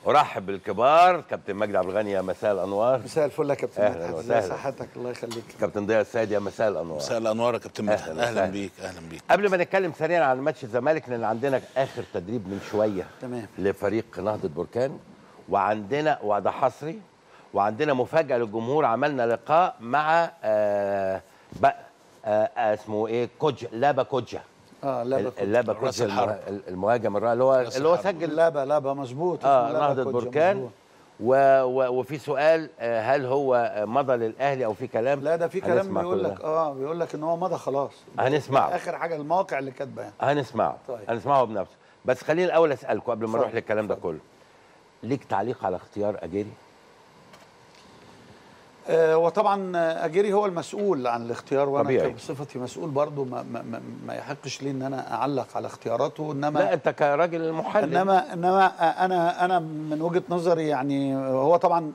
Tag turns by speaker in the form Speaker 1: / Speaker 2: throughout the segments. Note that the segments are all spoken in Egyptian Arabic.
Speaker 1: ارحب بالكبار كابتن مجدي عبد الغني يا مساء الانوار
Speaker 2: مساء الفل يا كابتن
Speaker 1: أهلاً
Speaker 2: مدحت
Speaker 1: وسهلاً.
Speaker 2: ازي صحتك الله يخليك
Speaker 1: كابتن ضياء السيد يا مساء الانوار
Speaker 3: مساء الانوار يا كابتن مدحت
Speaker 1: أهلاً
Speaker 3: اهلا
Speaker 1: وسهلاً.
Speaker 3: بيك اهلا بيك
Speaker 1: قبل ما نتكلم سريعا عن ماتش الزمالك لان عندنا اخر تدريب من شويه
Speaker 2: تمام.
Speaker 1: لفريق نهضه بركان وعندنا وده حصري وعندنا مفاجاه للجمهور عملنا لقاء مع آه بقى آه آه اسمه ايه كوجا لابا كوجا
Speaker 2: اه لا
Speaker 1: ال- اللابا
Speaker 3: راس
Speaker 1: كوجا
Speaker 3: الحرب.
Speaker 1: المه- المهاجم الرائع اللي هو
Speaker 3: راس
Speaker 1: اللي هو
Speaker 3: الحرب.
Speaker 1: سجل
Speaker 2: لابا لابا مظبوط
Speaker 1: اه
Speaker 2: اسمه لابا
Speaker 1: نهضه
Speaker 2: كوجا
Speaker 1: بركان
Speaker 2: مظبوط.
Speaker 1: و و وفي سؤال آه هل هو مضى للاهلي او في كلام
Speaker 2: لا ده في كلام
Speaker 1: هنسمع
Speaker 2: بيقول
Speaker 1: كل
Speaker 2: لك
Speaker 1: ده.
Speaker 2: اه بيقول لك ان هو مضى خلاص
Speaker 1: هنسمعه.
Speaker 2: اخر حاجه المواقع اللي كاتبه يعني
Speaker 1: هنسمعه
Speaker 2: طيب.
Speaker 1: هنسمعه بنفسه بس خليني الاول اسالكم قبل ما نروح
Speaker 2: اتفضل.
Speaker 1: للكلام ده كله ليك تعليق على اختيار اجيري
Speaker 2: آه وطبعا آه، اجيري هو المسؤول عن الاختيار وانا
Speaker 1: طبيعي.
Speaker 2: بصفتي مسؤول برضو ما, ما, ما, ما يحقش لي ان انا اعلق على اختياراته انما
Speaker 1: لا انت كراجل محلل
Speaker 2: انما انما انا انا من وجهه نظري يعني هو طبعا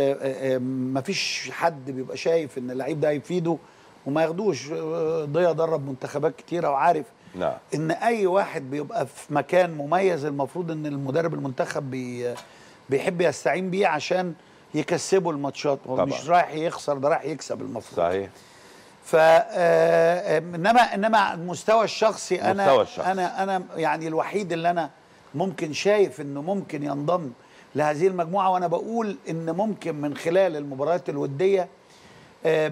Speaker 2: ما فيش حد بيبقى شايف ان اللعيب ده هيفيده وما ياخدوش آه، ضيا درب منتخبات كتيره وعارف
Speaker 1: نعم
Speaker 2: ان اي واحد بيبقى في مكان مميز المفروض ان المدرب المنتخب بي بيحب يستعين بيه عشان يكسبوا الماتشات هو
Speaker 1: طبعا.
Speaker 2: مش رايح يخسر ده رايح يكسب المفروض
Speaker 1: صحيح
Speaker 2: ف آه، انما انما على المستوى الشخصي انا
Speaker 1: مستوى الشخص.
Speaker 2: انا انا يعني الوحيد اللي انا ممكن شايف انه ممكن ينضم لهذه المجموعه وانا بقول ان ممكن من خلال المباريات الوديه آه،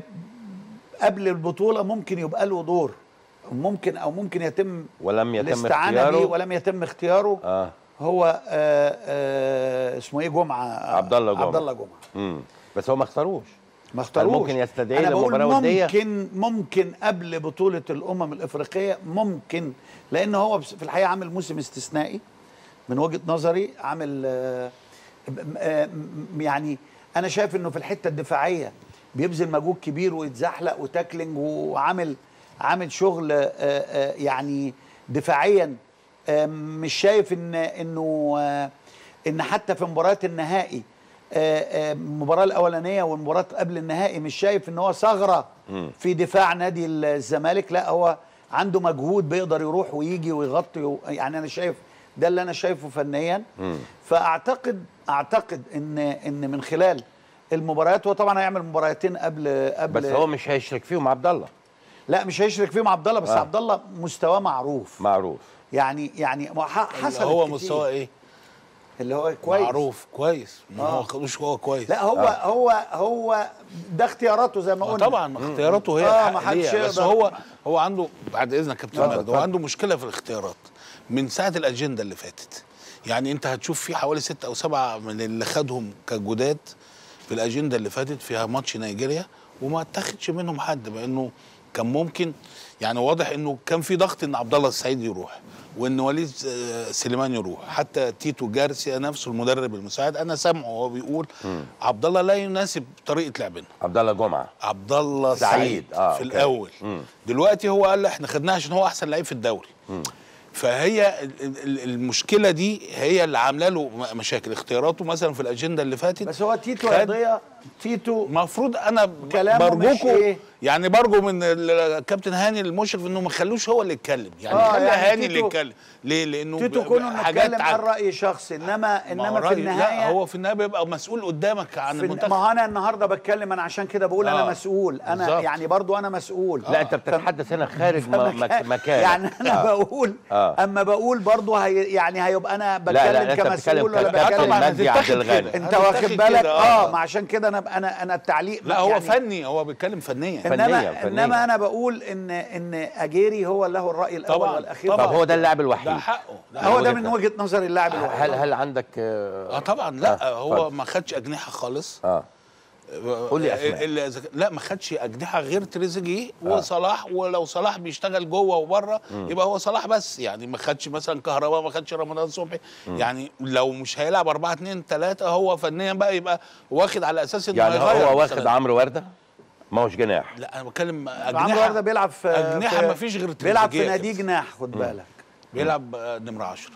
Speaker 2: قبل البطوله ممكن يبقى له دور ممكن او ممكن يتم
Speaker 1: ولم يتم
Speaker 2: الاستعانه
Speaker 1: اختياره
Speaker 2: بيه ولم يتم اختياره
Speaker 1: اه
Speaker 2: هو آه آه اسمه ايه جمعه
Speaker 1: عبد الله جمعة.
Speaker 2: عبد الله جمعه
Speaker 1: امم بس هو ما اختاروش
Speaker 2: ما اختاروش
Speaker 1: ممكن يستدعيه
Speaker 2: أنا بقول
Speaker 1: لمباراة ودية؟
Speaker 2: ممكن ممكن قبل بطولة الأمم الإفريقية ممكن لأن هو بس- في الحقيقة عامل موسم استثنائي من وجهة نظري عامل آه، م- آه، م- يعني أنا شايف إنه في الحتة الدفاعية بيبذل مجهود كبير ويتزحلق وتاكلينج وعامل عامل شغل آه، آه، يعني دفاعيا آه، مش شايف ان انه آه، ان حتى في مباريات النهائي آه، آه، المباراه الاولانيه والمباراه قبل النهائي مش شايف ان هو ثغره في دفاع نادي الزمالك لا هو عنده مجهود بيقدر يروح ويجي ويغطي و- يعني انا شايف ده اللي انا شايفه فنيا فاعتقد اعتقد ان ان من خلال المباريات هو طبعا هيعمل مباراتين قبل قبل
Speaker 1: بس هو مش هيشرك فيهم عبد الله
Speaker 2: لا مش هيشرك فيهم عبد الله بس
Speaker 1: آه.
Speaker 2: عبد الله مستواه معروف
Speaker 1: معروف
Speaker 2: يعني يعني ما ح- حصل
Speaker 3: هو
Speaker 2: كتير.
Speaker 3: مستوى ايه
Speaker 2: اللي هو كويس
Speaker 3: معروف كويس ما
Speaker 2: آه.
Speaker 3: هو خدوش هو كويس
Speaker 2: لا هو آه. هو هو ده اختياراته زي ما
Speaker 3: ما
Speaker 2: قلنا
Speaker 3: طبعا اختياراته هي
Speaker 2: آه،
Speaker 3: الحق
Speaker 2: ما حدش
Speaker 3: ليها. بس
Speaker 2: يقدر.
Speaker 3: هو هو عنده بعد اذنك يا كابتن
Speaker 2: اتفضل،
Speaker 3: مجد هو
Speaker 2: اتفضل.
Speaker 3: عنده مشكله في الاختيارات من ساعه الاجنده اللي فاتت يعني انت هتشوف في حوالي ستة او سبعة من اللي خدهم كجداد في الاجنده اللي فاتت فيها ماتش نيجيريا وما اتخذش منهم حد مع انه كان ممكن يعني واضح انه كان في ضغط ان عبد الله السعيد يروح وان وليد آه، سليمان يروح حتى تيتو جارسيا نفسه المدرب المساعد انا سامعه وهو بيقول عبد الله لا يناسب طريقه لعبنا
Speaker 1: عبد الله جمعه
Speaker 3: عبد الله
Speaker 1: سعيد.
Speaker 3: سعيد,
Speaker 1: آه،
Speaker 3: في
Speaker 1: أوكي.
Speaker 3: الاول
Speaker 1: مم.
Speaker 3: دلوقتي هو قال احنا خدناه عشان هو احسن لعيب في الدوري فهي ال- ال- المشكله دي هي اللي عامله له م- مشاكل اختياراته مثلا في الاجنده اللي فاتت
Speaker 2: بس هو تيتو
Speaker 3: خد-
Speaker 2: قضيه تيتو
Speaker 3: المفروض انا ب-
Speaker 2: كلامه مش
Speaker 3: برجوكوا
Speaker 2: إيه؟
Speaker 3: يعني برجو من ال- الكابتن هاني المشرف انه ما خلوش هو اللي يتكلم يعني
Speaker 2: آه،
Speaker 3: خلي
Speaker 2: يعني
Speaker 3: هاني اللي
Speaker 2: تيتو-
Speaker 3: يتكلم ليه لانه
Speaker 2: تيتو
Speaker 3: ب-
Speaker 2: كونه انه
Speaker 3: حاجات
Speaker 2: اتكلم عن
Speaker 3: عن-
Speaker 2: راي شخصي انما
Speaker 3: ما هو
Speaker 2: انما في
Speaker 3: رأي-
Speaker 2: النهايه
Speaker 3: لا هو في النهايه بيبقى مسؤول قدامك عن
Speaker 2: في الن-
Speaker 3: المنتخب
Speaker 2: ما هو انا النهارده بتكلم انا عشان كده بقول انا
Speaker 3: آه،
Speaker 2: مسؤول انا
Speaker 3: بالظبط.
Speaker 2: يعني برضو انا مسؤول
Speaker 1: لا انت بتتحدث هنا خارج م- مك- مكان
Speaker 2: يعني انا بقول
Speaker 1: آه.
Speaker 2: اما بقول برضو هي يعني هيبقى انا
Speaker 1: لا لا
Speaker 2: بتكلم
Speaker 1: انت بتتكلم
Speaker 2: كمسؤول ولا
Speaker 1: كابتن
Speaker 2: بتكلم
Speaker 3: طبعاً
Speaker 1: مجدي عبد
Speaker 3: هتتاخد
Speaker 1: الغني
Speaker 3: كده.
Speaker 2: انت
Speaker 3: هتتاخد
Speaker 2: واخد
Speaker 3: كده،
Speaker 2: بالك
Speaker 3: آه.
Speaker 2: اه ما عشان كده انا انا انا التعليق
Speaker 3: لا هو
Speaker 2: يعني
Speaker 3: فني هو بيتكلم فنيا
Speaker 1: فنياً،
Speaker 2: انما
Speaker 1: فنياً.
Speaker 2: انما انا بقول ان ان اجيري هو له الراي الاول
Speaker 3: طبعاً،
Speaker 2: والاخير
Speaker 3: طبعاً.
Speaker 1: طب هو ده اللاعب
Speaker 3: ده
Speaker 1: الوحيد
Speaker 3: حقه ده
Speaker 2: هو ده
Speaker 1: وجهة
Speaker 2: من
Speaker 1: نظر.
Speaker 2: وجهه نظري اللاعب الوحيد
Speaker 1: هل هل عندك اه
Speaker 3: اه طبعا لا
Speaker 1: آه،
Speaker 3: هو
Speaker 1: اتفضل.
Speaker 3: ما خدش اجنحه خالص
Speaker 1: اه قول لي أسماء.
Speaker 3: ال- ال- لا ما خدش اجنحه غير تريزيجيه وصلاح ولو صلاح بيشتغل جوه وبره يبقى هو صلاح بس يعني ما خدش مثلا كهرباء ما خدش رمضان صبحي يعني لو مش هيلعب 4 2 3 هو فنيا بقى يبقى واخد على اساس انه
Speaker 1: يعني
Speaker 3: هيغير
Speaker 1: هو واخد
Speaker 3: مثلاً.
Speaker 1: عمرو ورده ما هوش جناح
Speaker 3: لا انا بتكلم
Speaker 2: عمرو
Speaker 3: اجنحه
Speaker 2: ورده بيلعب في
Speaker 3: اجنحه
Speaker 2: في-
Speaker 3: ما فيش غير
Speaker 2: بيلعب في
Speaker 3: تريزيجيه
Speaker 2: نادي جناح خد بالك
Speaker 3: بيلعب آه، نمره 10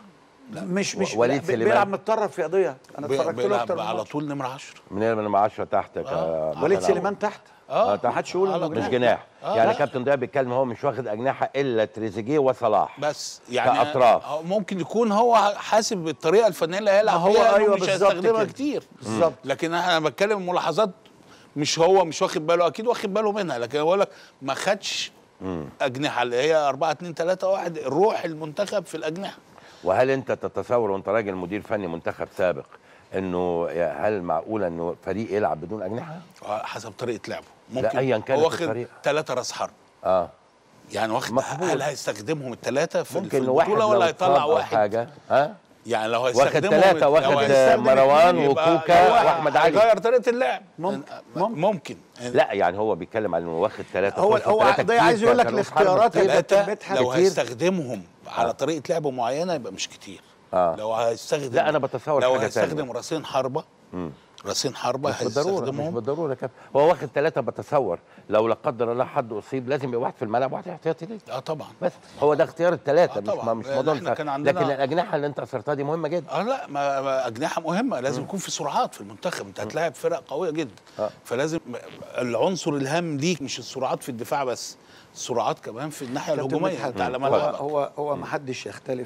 Speaker 2: مش مش
Speaker 1: وليد
Speaker 2: لا، بي-
Speaker 1: سليمان.
Speaker 2: بيلعب متطرف يا ضياء انا
Speaker 3: بي-
Speaker 2: اتفرجت له
Speaker 3: بيلعب
Speaker 2: اكتر من
Speaker 3: على
Speaker 2: ماتش.
Speaker 3: طول نمره 10
Speaker 1: من من 10 تحتك آه.
Speaker 2: وليد
Speaker 1: مثلاً.
Speaker 2: سليمان تحت
Speaker 1: اه
Speaker 3: اه
Speaker 1: تحت
Speaker 2: ما حدش يقول
Speaker 3: على
Speaker 2: انه
Speaker 1: مش
Speaker 3: طول.
Speaker 1: جناح
Speaker 3: آه،
Speaker 1: يعني
Speaker 3: لا.
Speaker 1: كابتن ضياء بيتكلم هو مش واخد اجنحه الا تريزيجيه وصلاح
Speaker 3: بس يعني
Speaker 1: كأطراف.
Speaker 3: آه، ممكن يكون هو حاسب بالطريقه الفنيه اللي هيلعب
Speaker 2: ما هو
Speaker 3: فيها إنه
Speaker 2: أيوة
Speaker 3: مش
Speaker 2: بالظبط
Speaker 3: هيستخدمها
Speaker 2: كده.
Speaker 3: كتير
Speaker 2: بالظبط.
Speaker 3: لكن انا بتكلم ملاحظات مش هو مش واخد باله اكيد واخد باله منها لكن بقول لك ما خدش اجنحه اللي هي 4 2 3 1 روح المنتخب في الاجنحه
Speaker 1: وهل انت تتصور وانت راجل مدير فني منتخب سابق انه يا- هل معقول انه فريق يلعب بدون اجنحه؟
Speaker 3: آه، حسب طريقه لعبه ممكن
Speaker 1: أياً كانت
Speaker 3: هو واخد
Speaker 1: الطريقة.
Speaker 3: ثلاثه راس حرب
Speaker 1: اه
Speaker 3: يعني واخد
Speaker 1: مقبول.
Speaker 3: هل هيستخدمهم الثلاثه في, في
Speaker 1: ممكن واحد
Speaker 3: البطوله ولا
Speaker 1: لو
Speaker 3: هيطلع
Speaker 1: اتصاب أو
Speaker 3: واحد
Speaker 1: حاجه ها
Speaker 3: يعني لو
Speaker 1: واخد
Speaker 3: هيستخدمهم
Speaker 1: ثلاثة
Speaker 3: لو
Speaker 1: واخد
Speaker 3: هيستخدم
Speaker 1: مروان
Speaker 3: اتنين يبقى
Speaker 1: وكوكا
Speaker 3: لو واحد
Speaker 1: واحد علي
Speaker 3: هيغير طريقه اللعب
Speaker 2: ممكن.
Speaker 3: ممكن ممكن
Speaker 1: لا يعني هو بيتكلم عن انه واخد ثلاثة
Speaker 2: هو-
Speaker 1: فرصة،
Speaker 2: هو
Speaker 1: ثلاثة
Speaker 2: ده
Speaker 1: كتير،
Speaker 2: عايز يقول لك
Speaker 1: كانوا في حرب
Speaker 2: الاختيارات
Speaker 1: كتير.
Speaker 2: اللي- كابتن
Speaker 3: ثلاثة
Speaker 2: مدحت
Speaker 3: لو
Speaker 1: كتير.
Speaker 3: هيستخدمهم على طريقه لعب معينه يبقى مش كتير
Speaker 1: آه.
Speaker 3: لو هيستخدم
Speaker 1: لا، أنا بتصور
Speaker 3: لو
Speaker 1: حاجة
Speaker 3: هيستخدم
Speaker 1: تانية.
Speaker 3: راسين حربه راسين حربه
Speaker 1: مش بالضروره مش
Speaker 3: هيستخدمهم
Speaker 1: بالضروره كابتن هو واخد ثلاثة بتصور لو لا قدر الله حد اصيب لازم يبقى واحد في الملعب وواحد احتياطي ليه
Speaker 3: اه طبعا
Speaker 1: بس هو ده اختيار الثلاثة
Speaker 3: آه
Speaker 1: مش
Speaker 3: طبعاً.
Speaker 1: ما مش
Speaker 3: لأن
Speaker 1: موضوع
Speaker 3: إحنا
Speaker 1: مش-
Speaker 3: كان عندنا-
Speaker 1: لكن الأجنحة اللي أنت أثرتها دي مهمة جدا
Speaker 3: اه لا ما ما اجنحه مهمه لازم يكون في سرعات في المنتخب انت هتلاعب فرق قويه جدا
Speaker 1: آه.
Speaker 3: فلازم العنصر الهام ليك مش السرعات في الدفاع بس السرعات كمان في الناحيه
Speaker 2: كابتن
Speaker 3: الهجوميه
Speaker 2: مدحت،
Speaker 3: انت على
Speaker 2: هو
Speaker 3: ملعبك
Speaker 2: هو هو ما حدش يختلف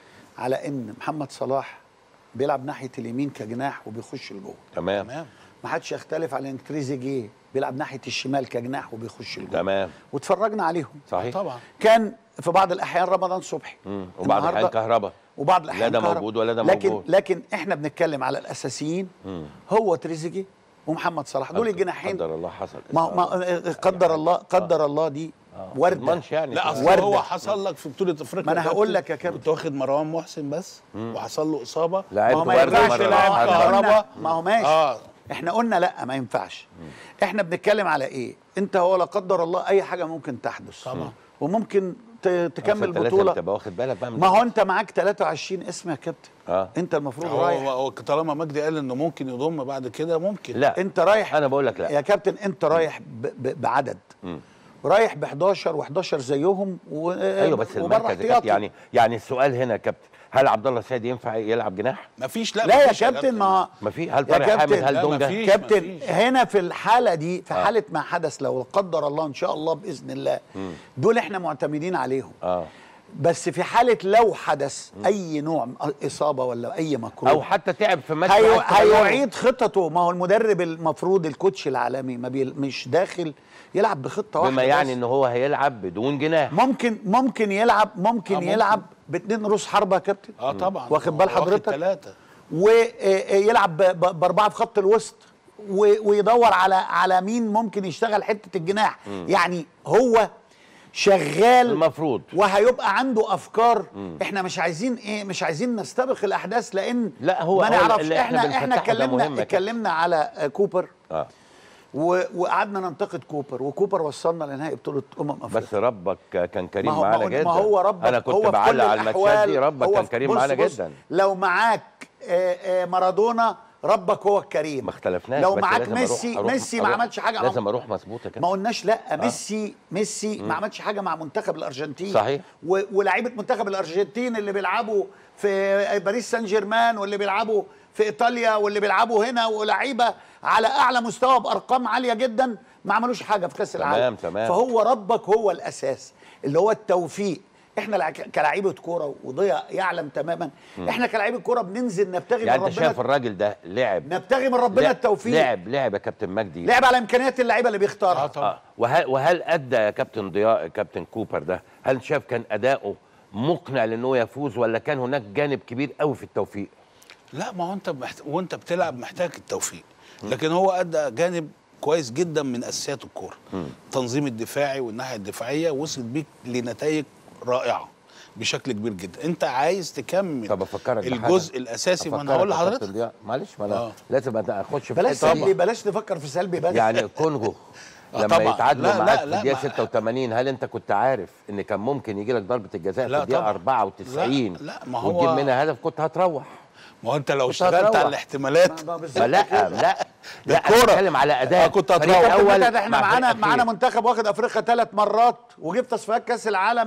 Speaker 2: على ان محمد صلاح بيلعب ناحيه اليمين كجناح وبيخش لجوه
Speaker 1: تمام
Speaker 3: تمام
Speaker 2: ما حدش يختلف على ان تريزيجيه بيلعب ناحيه الشمال كجناح وبيخش لجوه
Speaker 1: تمام
Speaker 2: واتفرجنا عليهم
Speaker 1: صحيح
Speaker 3: طبعا
Speaker 2: كان في بعض الاحيان رمضان صبحي
Speaker 1: مم. وبعد الحين
Speaker 2: النهاردة-
Speaker 1: كهرباء
Speaker 2: وبعض الاحيان
Speaker 1: لا ده
Speaker 2: كهربا.
Speaker 1: موجود ولا ده
Speaker 2: لكن
Speaker 1: موجود.
Speaker 2: لكن احنا بنتكلم على الاساسيين هو تريزيجيه ومحمد صلاح دول الجناحين
Speaker 1: قدر الله حصل
Speaker 2: ما ما قدر الله قدر الله دي ورده
Speaker 1: مضمنش يعني
Speaker 3: لا اصل
Speaker 2: وردة.
Speaker 3: هو حصل لك في بطوله افريقيا
Speaker 2: ما أنا
Speaker 3: كابتن،
Speaker 2: هقول لك يا كابتن.
Speaker 3: كنت واخد مروان محسن بس وحصل له اصابه
Speaker 1: لعبت
Speaker 2: ما هو ما
Speaker 1: برضه
Speaker 2: ينفعش
Speaker 1: مرة
Speaker 2: لا،
Speaker 1: واحدة.
Speaker 2: إحنا قلنا-
Speaker 3: كهربا.
Speaker 2: ما هو ماشي
Speaker 3: اه
Speaker 2: احنا قلنا لا ما ينفعش احنا بنتكلم على ايه انت هو لا قدر الله اي حاجه ممكن تحدث
Speaker 3: طبعا.
Speaker 2: وممكن ت- تكمل
Speaker 1: أصل لازم
Speaker 2: بطوله
Speaker 1: تبقى واخد بالك بقى من
Speaker 2: ما هو انت معاك 23 اسم يا كابتن
Speaker 1: اه
Speaker 2: انت المفروض
Speaker 3: هو
Speaker 2: رايح
Speaker 3: هو طالما مجدي قال انه ممكن يضم بعد كده ممكن
Speaker 1: لا
Speaker 2: انت رايح
Speaker 1: انا بقول لك لا
Speaker 2: يا كابتن انت رايح ب ب بعدد رايح ب 11 و11 زيهم و...
Speaker 1: ايوه بس
Speaker 2: وبره
Speaker 1: المركز يا كابتن
Speaker 2: احتياطي.
Speaker 1: يعني يعني السؤال هنا يا كابتن هل عبد الله السيد ينفع يلعب جناح؟
Speaker 3: مفيش لا
Speaker 2: لا يا
Speaker 3: مفيش
Speaker 2: كابتن ما
Speaker 1: ما في هل
Speaker 2: يا
Speaker 1: طارق حامد
Speaker 2: كابتن،
Speaker 1: هل
Speaker 3: لا،
Speaker 1: دونجا؟
Speaker 3: مفيش.
Speaker 2: كابتن
Speaker 3: مفيش.
Speaker 2: هنا في الحاله دي في حاله ما حدث لو لا قدر الله ان شاء الله باذن الله دول احنا معتمدين عليهم
Speaker 1: اه
Speaker 2: بس في حاله لو حدث اي نوع من اصابه ولا اي مكروه
Speaker 1: او حتى تعب في ماتش
Speaker 2: هي...
Speaker 1: عايز تغيره.
Speaker 2: هيعيد خططه ما هو المدرب المفروض الكوتش العالمي ما بي... مش داخل يلعب بخطه واحده
Speaker 1: بما يعني
Speaker 2: بس.
Speaker 1: ان هو هيلعب بدون جناح
Speaker 2: ممكن ممكن يلعب ممكن,
Speaker 3: آه، ممكن.
Speaker 2: يلعب باثنين رؤوس حربه يا كابتن
Speaker 3: اه طبعا
Speaker 2: واخد بال حضرتك؟
Speaker 3: ثلاثه
Speaker 2: ويلعب باربعه في خط الوسط و- ويدور على على مين ممكن يشتغل حته الجناح يعني هو شغال
Speaker 1: المفروض
Speaker 2: وهيبقى عنده افكار احنا مش عايزين ايه مش عايزين نستبق الاحداث لان
Speaker 1: لا، هو-
Speaker 2: ما
Speaker 1: هو
Speaker 2: نعرفش
Speaker 1: اللي إحنا
Speaker 2: احنا احنا
Speaker 1: بنفتحه ده مهم
Speaker 2: اتكلمنا
Speaker 1: يا كابتن.
Speaker 2: اتكلمنا على آه، كوبر
Speaker 1: اه
Speaker 2: و- وقعدنا ننتقد كوبر وكوبر وصلنا لنهائي بطوله امم افريقيا
Speaker 1: بس ربك كان كريم
Speaker 2: ما هو
Speaker 1: معانا
Speaker 2: ما هو,
Speaker 1: جدا
Speaker 2: ما هو ربك
Speaker 1: انا كنت
Speaker 2: هو في كل
Speaker 1: بعلق على الماتشات
Speaker 2: الأحوال
Speaker 1: دي ربك
Speaker 2: هو
Speaker 1: كان
Speaker 2: في-
Speaker 1: كريم
Speaker 2: بص
Speaker 1: معانا
Speaker 2: بص
Speaker 1: جدا
Speaker 2: لو معاك آه، آه، مارادونا ربك هو الكريم
Speaker 1: ما اختلفناش
Speaker 2: لو
Speaker 1: بس
Speaker 2: معاك
Speaker 1: لازم أروح-
Speaker 2: ميسي
Speaker 1: أروح-
Speaker 2: ميسي ما
Speaker 1: أروح-
Speaker 2: عملش حاجه
Speaker 1: لازم اروح مظبوط يا
Speaker 2: ما
Speaker 1: كابتن
Speaker 2: قلناش لا ميسي ميسي ما عملش حاجه مع منتخب الارجنتين
Speaker 1: صحيح.
Speaker 2: و- ولاعيبه منتخب الارجنتين اللي بيلعبوا في باريس سان جيرمان واللي بيلعبوا في ايطاليا واللي بيلعبوا هنا ولاعيبه على اعلى مستوى بارقام عاليه جدا ما عملوش حاجه في كاس
Speaker 1: تمام،
Speaker 2: العالم
Speaker 1: تمام.
Speaker 2: فهو ربك هو الاساس اللي هو التوفيق احنا لع- كلاعيبه كوره وضيع يعلم تماما احنا كلاعيبه كوره بننزل نبتغي
Speaker 1: يعني
Speaker 2: من
Speaker 1: انت شايف
Speaker 2: ربنا
Speaker 1: الراجل ده لعب
Speaker 2: نبتغي من ربنا
Speaker 1: لعب-
Speaker 2: التوفيق
Speaker 1: لعب لعب يا كابتن مجدي
Speaker 2: لعب على امكانيات اللعيبه اللي بيختارها
Speaker 3: اه طبعا
Speaker 1: آه. وهل وهل ادى يا كابتن ضياء كابتن كوبر ده هل شاف كان اداؤه مقنع لانه يفوز ولا كان هناك جانب كبير قوي في التوفيق
Speaker 3: لا ما هو انت محت... وانت بتلعب محتاج التوفيق لكن هو ادى جانب كويس جدا من اساسيات الكوره التنظيم الدفاعي والناحيه الدفاعيه وصل بيك لنتائج رائعه بشكل كبير جدا انت عايز تكمل
Speaker 1: طب افكرك بحاجة.
Speaker 3: الجزء الاساسي ما انا
Speaker 1: أفكرك
Speaker 3: هقول
Speaker 1: يا كابتن
Speaker 3: لحضرتك
Speaker 1: ضياء. معلش ما انا
Speaker 3: آه.
Speaker 1: لازم أت- اخش في
Speaker 2: بلاش
Speaker 1: الحتة دي.
Speaker 2: سلبي بلاش نفكر في سلبي بس
Speaker 1: يعني الكونغو
Speaker 3: آه
Speaker 1: لما
Speaker 3: طبعاً.
Speaker 1: يتعادلوا
Speaker 3: لا،
Speaker 1: معاك
Speaker 3: لا،
Speaker 1: في
Speaker 3: لا،
Speaker 1: الدقيقه
Speaker 3: ما-
Speaker 1: 86 هل انت كنت عارف ان كان ممكن يجي لك ضربه الجزاء في
Speaker 3: لا
Speaker 1: الدقيقه
Speaker 3: طبعاً.
Speaker 1: 94
Speaker 3: لا، لا، ما هو-
Speaker 1: وتجيب منها هدف كنت هتروح
Speaker 3: ما هو انت لو
Speaker 1: كنت
Speaker 3: اشتغلت
Speaker 1: هتروح.
Speaker 3: على الاحتمالات
Speaker 2: ما- ما بالظبط
Speaker 1: فلا
Speaker 2: كده.
Speaker 1: لا لا
Speaker 3: ده
Speaker 1: انا
Speaker 3: كورة.
Speaker 1: بتكلم على اداء
Speaker 3: آه، كنت
Speaker 1: الفريق
Speaker 3: هتروح.
Speaker 2: كابتن
Speaker 1: الاول
Speaker 2: مدحت، احنا
Speaker 1: مع
Speaker 2: معانا
Speaker 1: فريق
Speaker 2: معانا
Speaker 1: أخير.
Speaker 2: منتخب واخد افريقيا ثلاث مرات وجه في تصفيات كاس العالم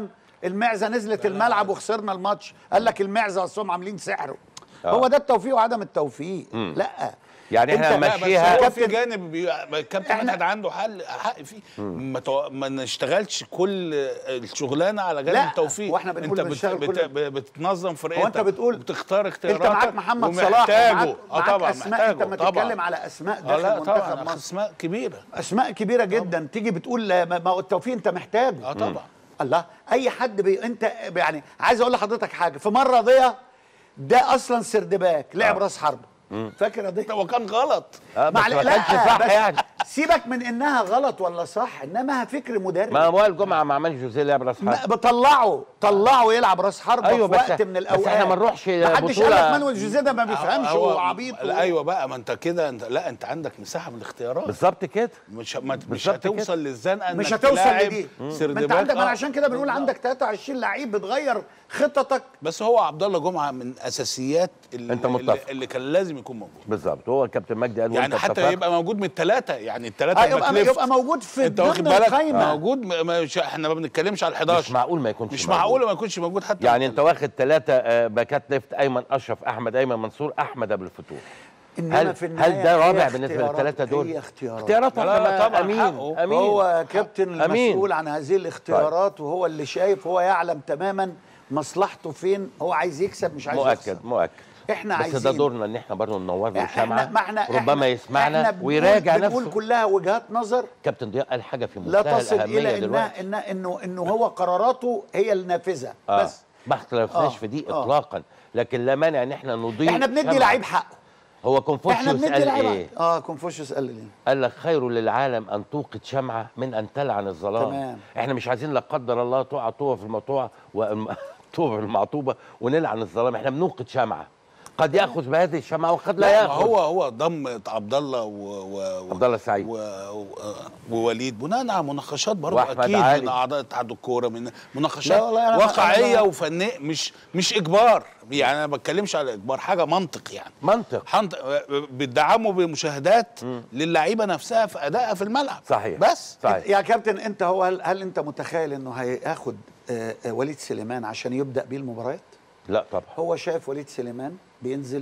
Speaker 2: المعزه نزلت الملعب وخسرنا الماتش قال لك المعزه اصلهم عاملين سحر
Speaker 1: آه.
Speaker 2: هو ده التوفيق وعدم التوفيق لا
Speaker 1: يعني احنا
Speaker 2: أنت-
Speaker 3: لا بس
Speaker 1: نمشيها
Speaker 3: هو في
Speaker 2: كابتن-
Speaker 3: جانب بي... الكابتن
Speaker 2: إحنا-
Speaker 3: مدحت عنده حل حق فيه ما, تو... ما نشتغلش كل الشغلانه على جانب
Speaker 2: لا،
Speaker 3: التوفيق
Speaker 2: وإحنا بنقول
Speaker 3: انت بت...
Speaker 2: بنشتغل
Speaker 3: بت...
Speaker 2: كل-
Speaker 3: بتنظم فرقتك
Speaker 2: انت بتقول-
Speaker 3: بتختار اختياراتك
Speaker 2: انت معاك محمد صلاح
Speaker 3: ومحتاجه.
Speaker 2: ومعاك
Speaker 3: اه
Speaker 2: معاك
Speaker 3: طبعا
Speaker 2: اسماء انت
Speaker 3: محتاجه
Speaker 2: ما
Speaker 3: طبعا.
Speaker 2: تتكلم على اسماء
Speaker 3: اه
Speaker 2: داخل
Speaker 3: لا
Speaker 2: منتخب
Speaker 3: طبعا
Speaker 2: مصر
Speaker 3: اسماء كبيره
Speaker 2: اسماء كبيره جدا تيجي بتقول لا، ما ما هو التوفيق انت محتاجه
Speaker 3: اه طبعا
Speaker 2: الله اي حد بي... انت يعني عايز اقول لحضرتك حاجه في مره ضيا ده اصلا سردباك لعب
Speaker 1: آه.
Speaker 2: راس حربه فاكر يا ضيا
Speaker 3: هو كان غلط
Speaker 1: آه، بس
Speaker 2: معل-
Speaker 1: ما كانش صح
Speaker 2: بس
Speaker 1: يعني
Speaker 2: سيبك من انها غلط ولا صح انما فكر مدرب
Speaker 1: ما هو الجمعه ما عملش جوزيه لعب راس
Speaker 2: ما
Speaker 1: حرب
Speaker 2: بطلعه طلعه يلعب راس حربه
Speaker 1: أيوة،
Speaker 2: في
Speaker 1: بس-
Speaker 2: وقت من
Speaker 1: بس
Speaker 2: الاوقات
Speaker 1: إحنا ما نروحش
Speaker 2: محدش قال
Speaker 1: بطولة-
Speaker 2: لك مانويل جوزيه ده ما بيفهمش
Speaker 3: هو-
Speaker 2: هو عبيط
Speaker 3: لا ايوه بقى ما انت كده انت لا انت عندك مساحه من الاختيارات
Speaker 1: بالظبط كده
Speaker 3: مش ما مش
Speaker 1: بالظبط كده.
Speaker 3: هتوصل للزنقه
Speaker 2: مش
Speaker 3: انك
Speaker 2: هتوصل
Speaker 3: تلاعب
Speaker 2: لدي ما انت
Speaker 3: سردباك
Speaker 2: عندك ما أنا
Speaker 3: آه.
Speaker 2: عشان كده بنقول
Speaker 3: بالظبط.
Speaker 2: عندك 23 لعيب بتغير خططك
Speaker 3: بس هو عبد الله جمعه من اساسيات اللي,
Speaker 1: أنت متفق.
Speaker 3: اللي, اللي كان لازم يكون موجود
Speaker 1: بالظبط هو الكابتن مجدي قال
Speaker 3: يعني
Speaker 1: وأنت
Speaker 3: حتى
Speaker 1: اتفقت.
Speaker 3: يبقى موجود من الثلاثه يعني الثلاثه
Speaker 2: آه، يبقى
Speaker 3: باك ليفت.
Speaker 2: يبقى موجود في
Speaker 3: انت واخد
Speaker 2: ضمن
Speaker 3: بالك
Speaker 2: القايمه
Speaker 3: موجود م- مش احنا ما بنتكلمش على ال 11
Speaker 1: مش معقول ما يكونش
Speaker 3: مش
Speaker 1: موجود.
Speaker 3: معقول ما يكونش موجود حتى
Speaker 1: يعني انت واخد ثلاثه باكات ليفت ايمن اشرف احمد ايمن منصور احمد ابو الفتوح
Speaker 2: انما
Speaker 1: هل
Speaker 2: في النهايه
Speaker 1: هل ده
Speaker 2: هي
Speaker 1: رابع بالنسبه
Speaker 2: اختيارات.
Speaker 1: للثلاثه دول؟
Speaker 2: هي اختيارات
Speaker 1: اختيارات
Speaker 3: لا، لا،
Speaker 1: واحدة
Speaker 3: طبعاً
Speaker 1: امين
Speaker 3: حقه.
Speaker 1: امين
Speaker 2: هو كابتن
Speaker 1: أمين.
Speaker 2: المسؤول عن هذه الاختيارات وهو اللي شايف هو يعلم تماما مصلحته فين هو عايز يكسب مش عايز
Speaker 1: مؤكد
Speaker 2: يخسر
Speaker 1: مؤكد
Speaker 2: احنا
Speaker 1: بس
Speaker 2: عايزين
Speaker 1: ده دورنا ان احنا برضه ننور له
Speaker 2: احنا
Speaker 1: شمعه
Speaker 2: ما احنا
Speaker 1: ربما
Speaker 2: احنا
Speaker 1: يسمعنا
Speaker 2: احنا بنقول-
Speaker 1: ويراجع
Speaker 2: بنقول
Speaker 1: نفسه
Speaker 2: كلها وجهات نظر
Speaker 1: كابتن ضياء قال حاجه في
Speaker 2: لا
Speaker 1: منتهى
Speaker 2: تصل
Speaker 1: الاهميه
Speaker 2: الى
Speaker 1: دلوقتي
Speaker 2: انها إن انه انه هو قراراته هي النافذه
Speaker 1: آه.
Speaker 2: بس
Speaker 1: ما اختلفناش
Speaker 2: آه.
Speaker 1: في دي
Speaker 2: آه.
Speaker 1: اطلاقا لكن لا مانع ان احنا نضيف
Speaker 2: احنا بندي
Speaker 1: شمعة.
Speaker 2: لعيب حقه
Speaker 1: هو
Speaker 2: احنا
Speaker 1: كونفوشيوس
Speaker 2: بندي
Speaker 1: قال
Speaker 2: لعيب
Speaker 1: ايه؟
Speaker 2: حقه. اه كونفوشيوس قال لي
Speaker 1: قال لك خير للعالم ان توقد شمعه من ان تلعن الظلام
Speaker 2: تمام.
Speaker 1: احنا مش عايزين لا قدر الله تقع طوبه في المطوع وطوبه في المعطوبه ونلعن الظلام احنا بنوقد شمعه قد ياخذ بهذه الشمعه وقد لا
Speaker 3: لا ما
Speaker 1: ياخذ
Speaker 3: هو هو ضم عبد الله و, و و-
Speaker 1: عبد الله السعيد.
Speaker 3: و و ووليد بناء على مناقشات برضه
Speaker 1: وأحمد
Speaker 3: اكيد
Speaker 1: علي.
Speaker 3: من اعضاء اتحاد الكوره من
Speaker 2: لا
Speaker 3: مناقشات
Speaker 2: والله أنا-
Speaker 3: واقعيه
Speaker 2: أنا-
Speaker 3: وفنيه مش مش اجبار يعني انا ما بتكلمش على اجبار حاجه منطق يعني
Speaker 1: منطق
Speaker 3: حنط... بتدعموا بمشاهدات للعيبه نفسها في ادائها في الملعب
Speaker 1: صحيح
Speaker 3: بس
Speaker 1: صحيح
Speaker 2: يا كابتن انت هو هل, هل انت متخيل انه هياخد آه، آه، وليد سليمان عشان يبدا بيه المباريات
Speaker 1: لا طبعا
Speaker 2: هو شايف وليد سليمان بينزل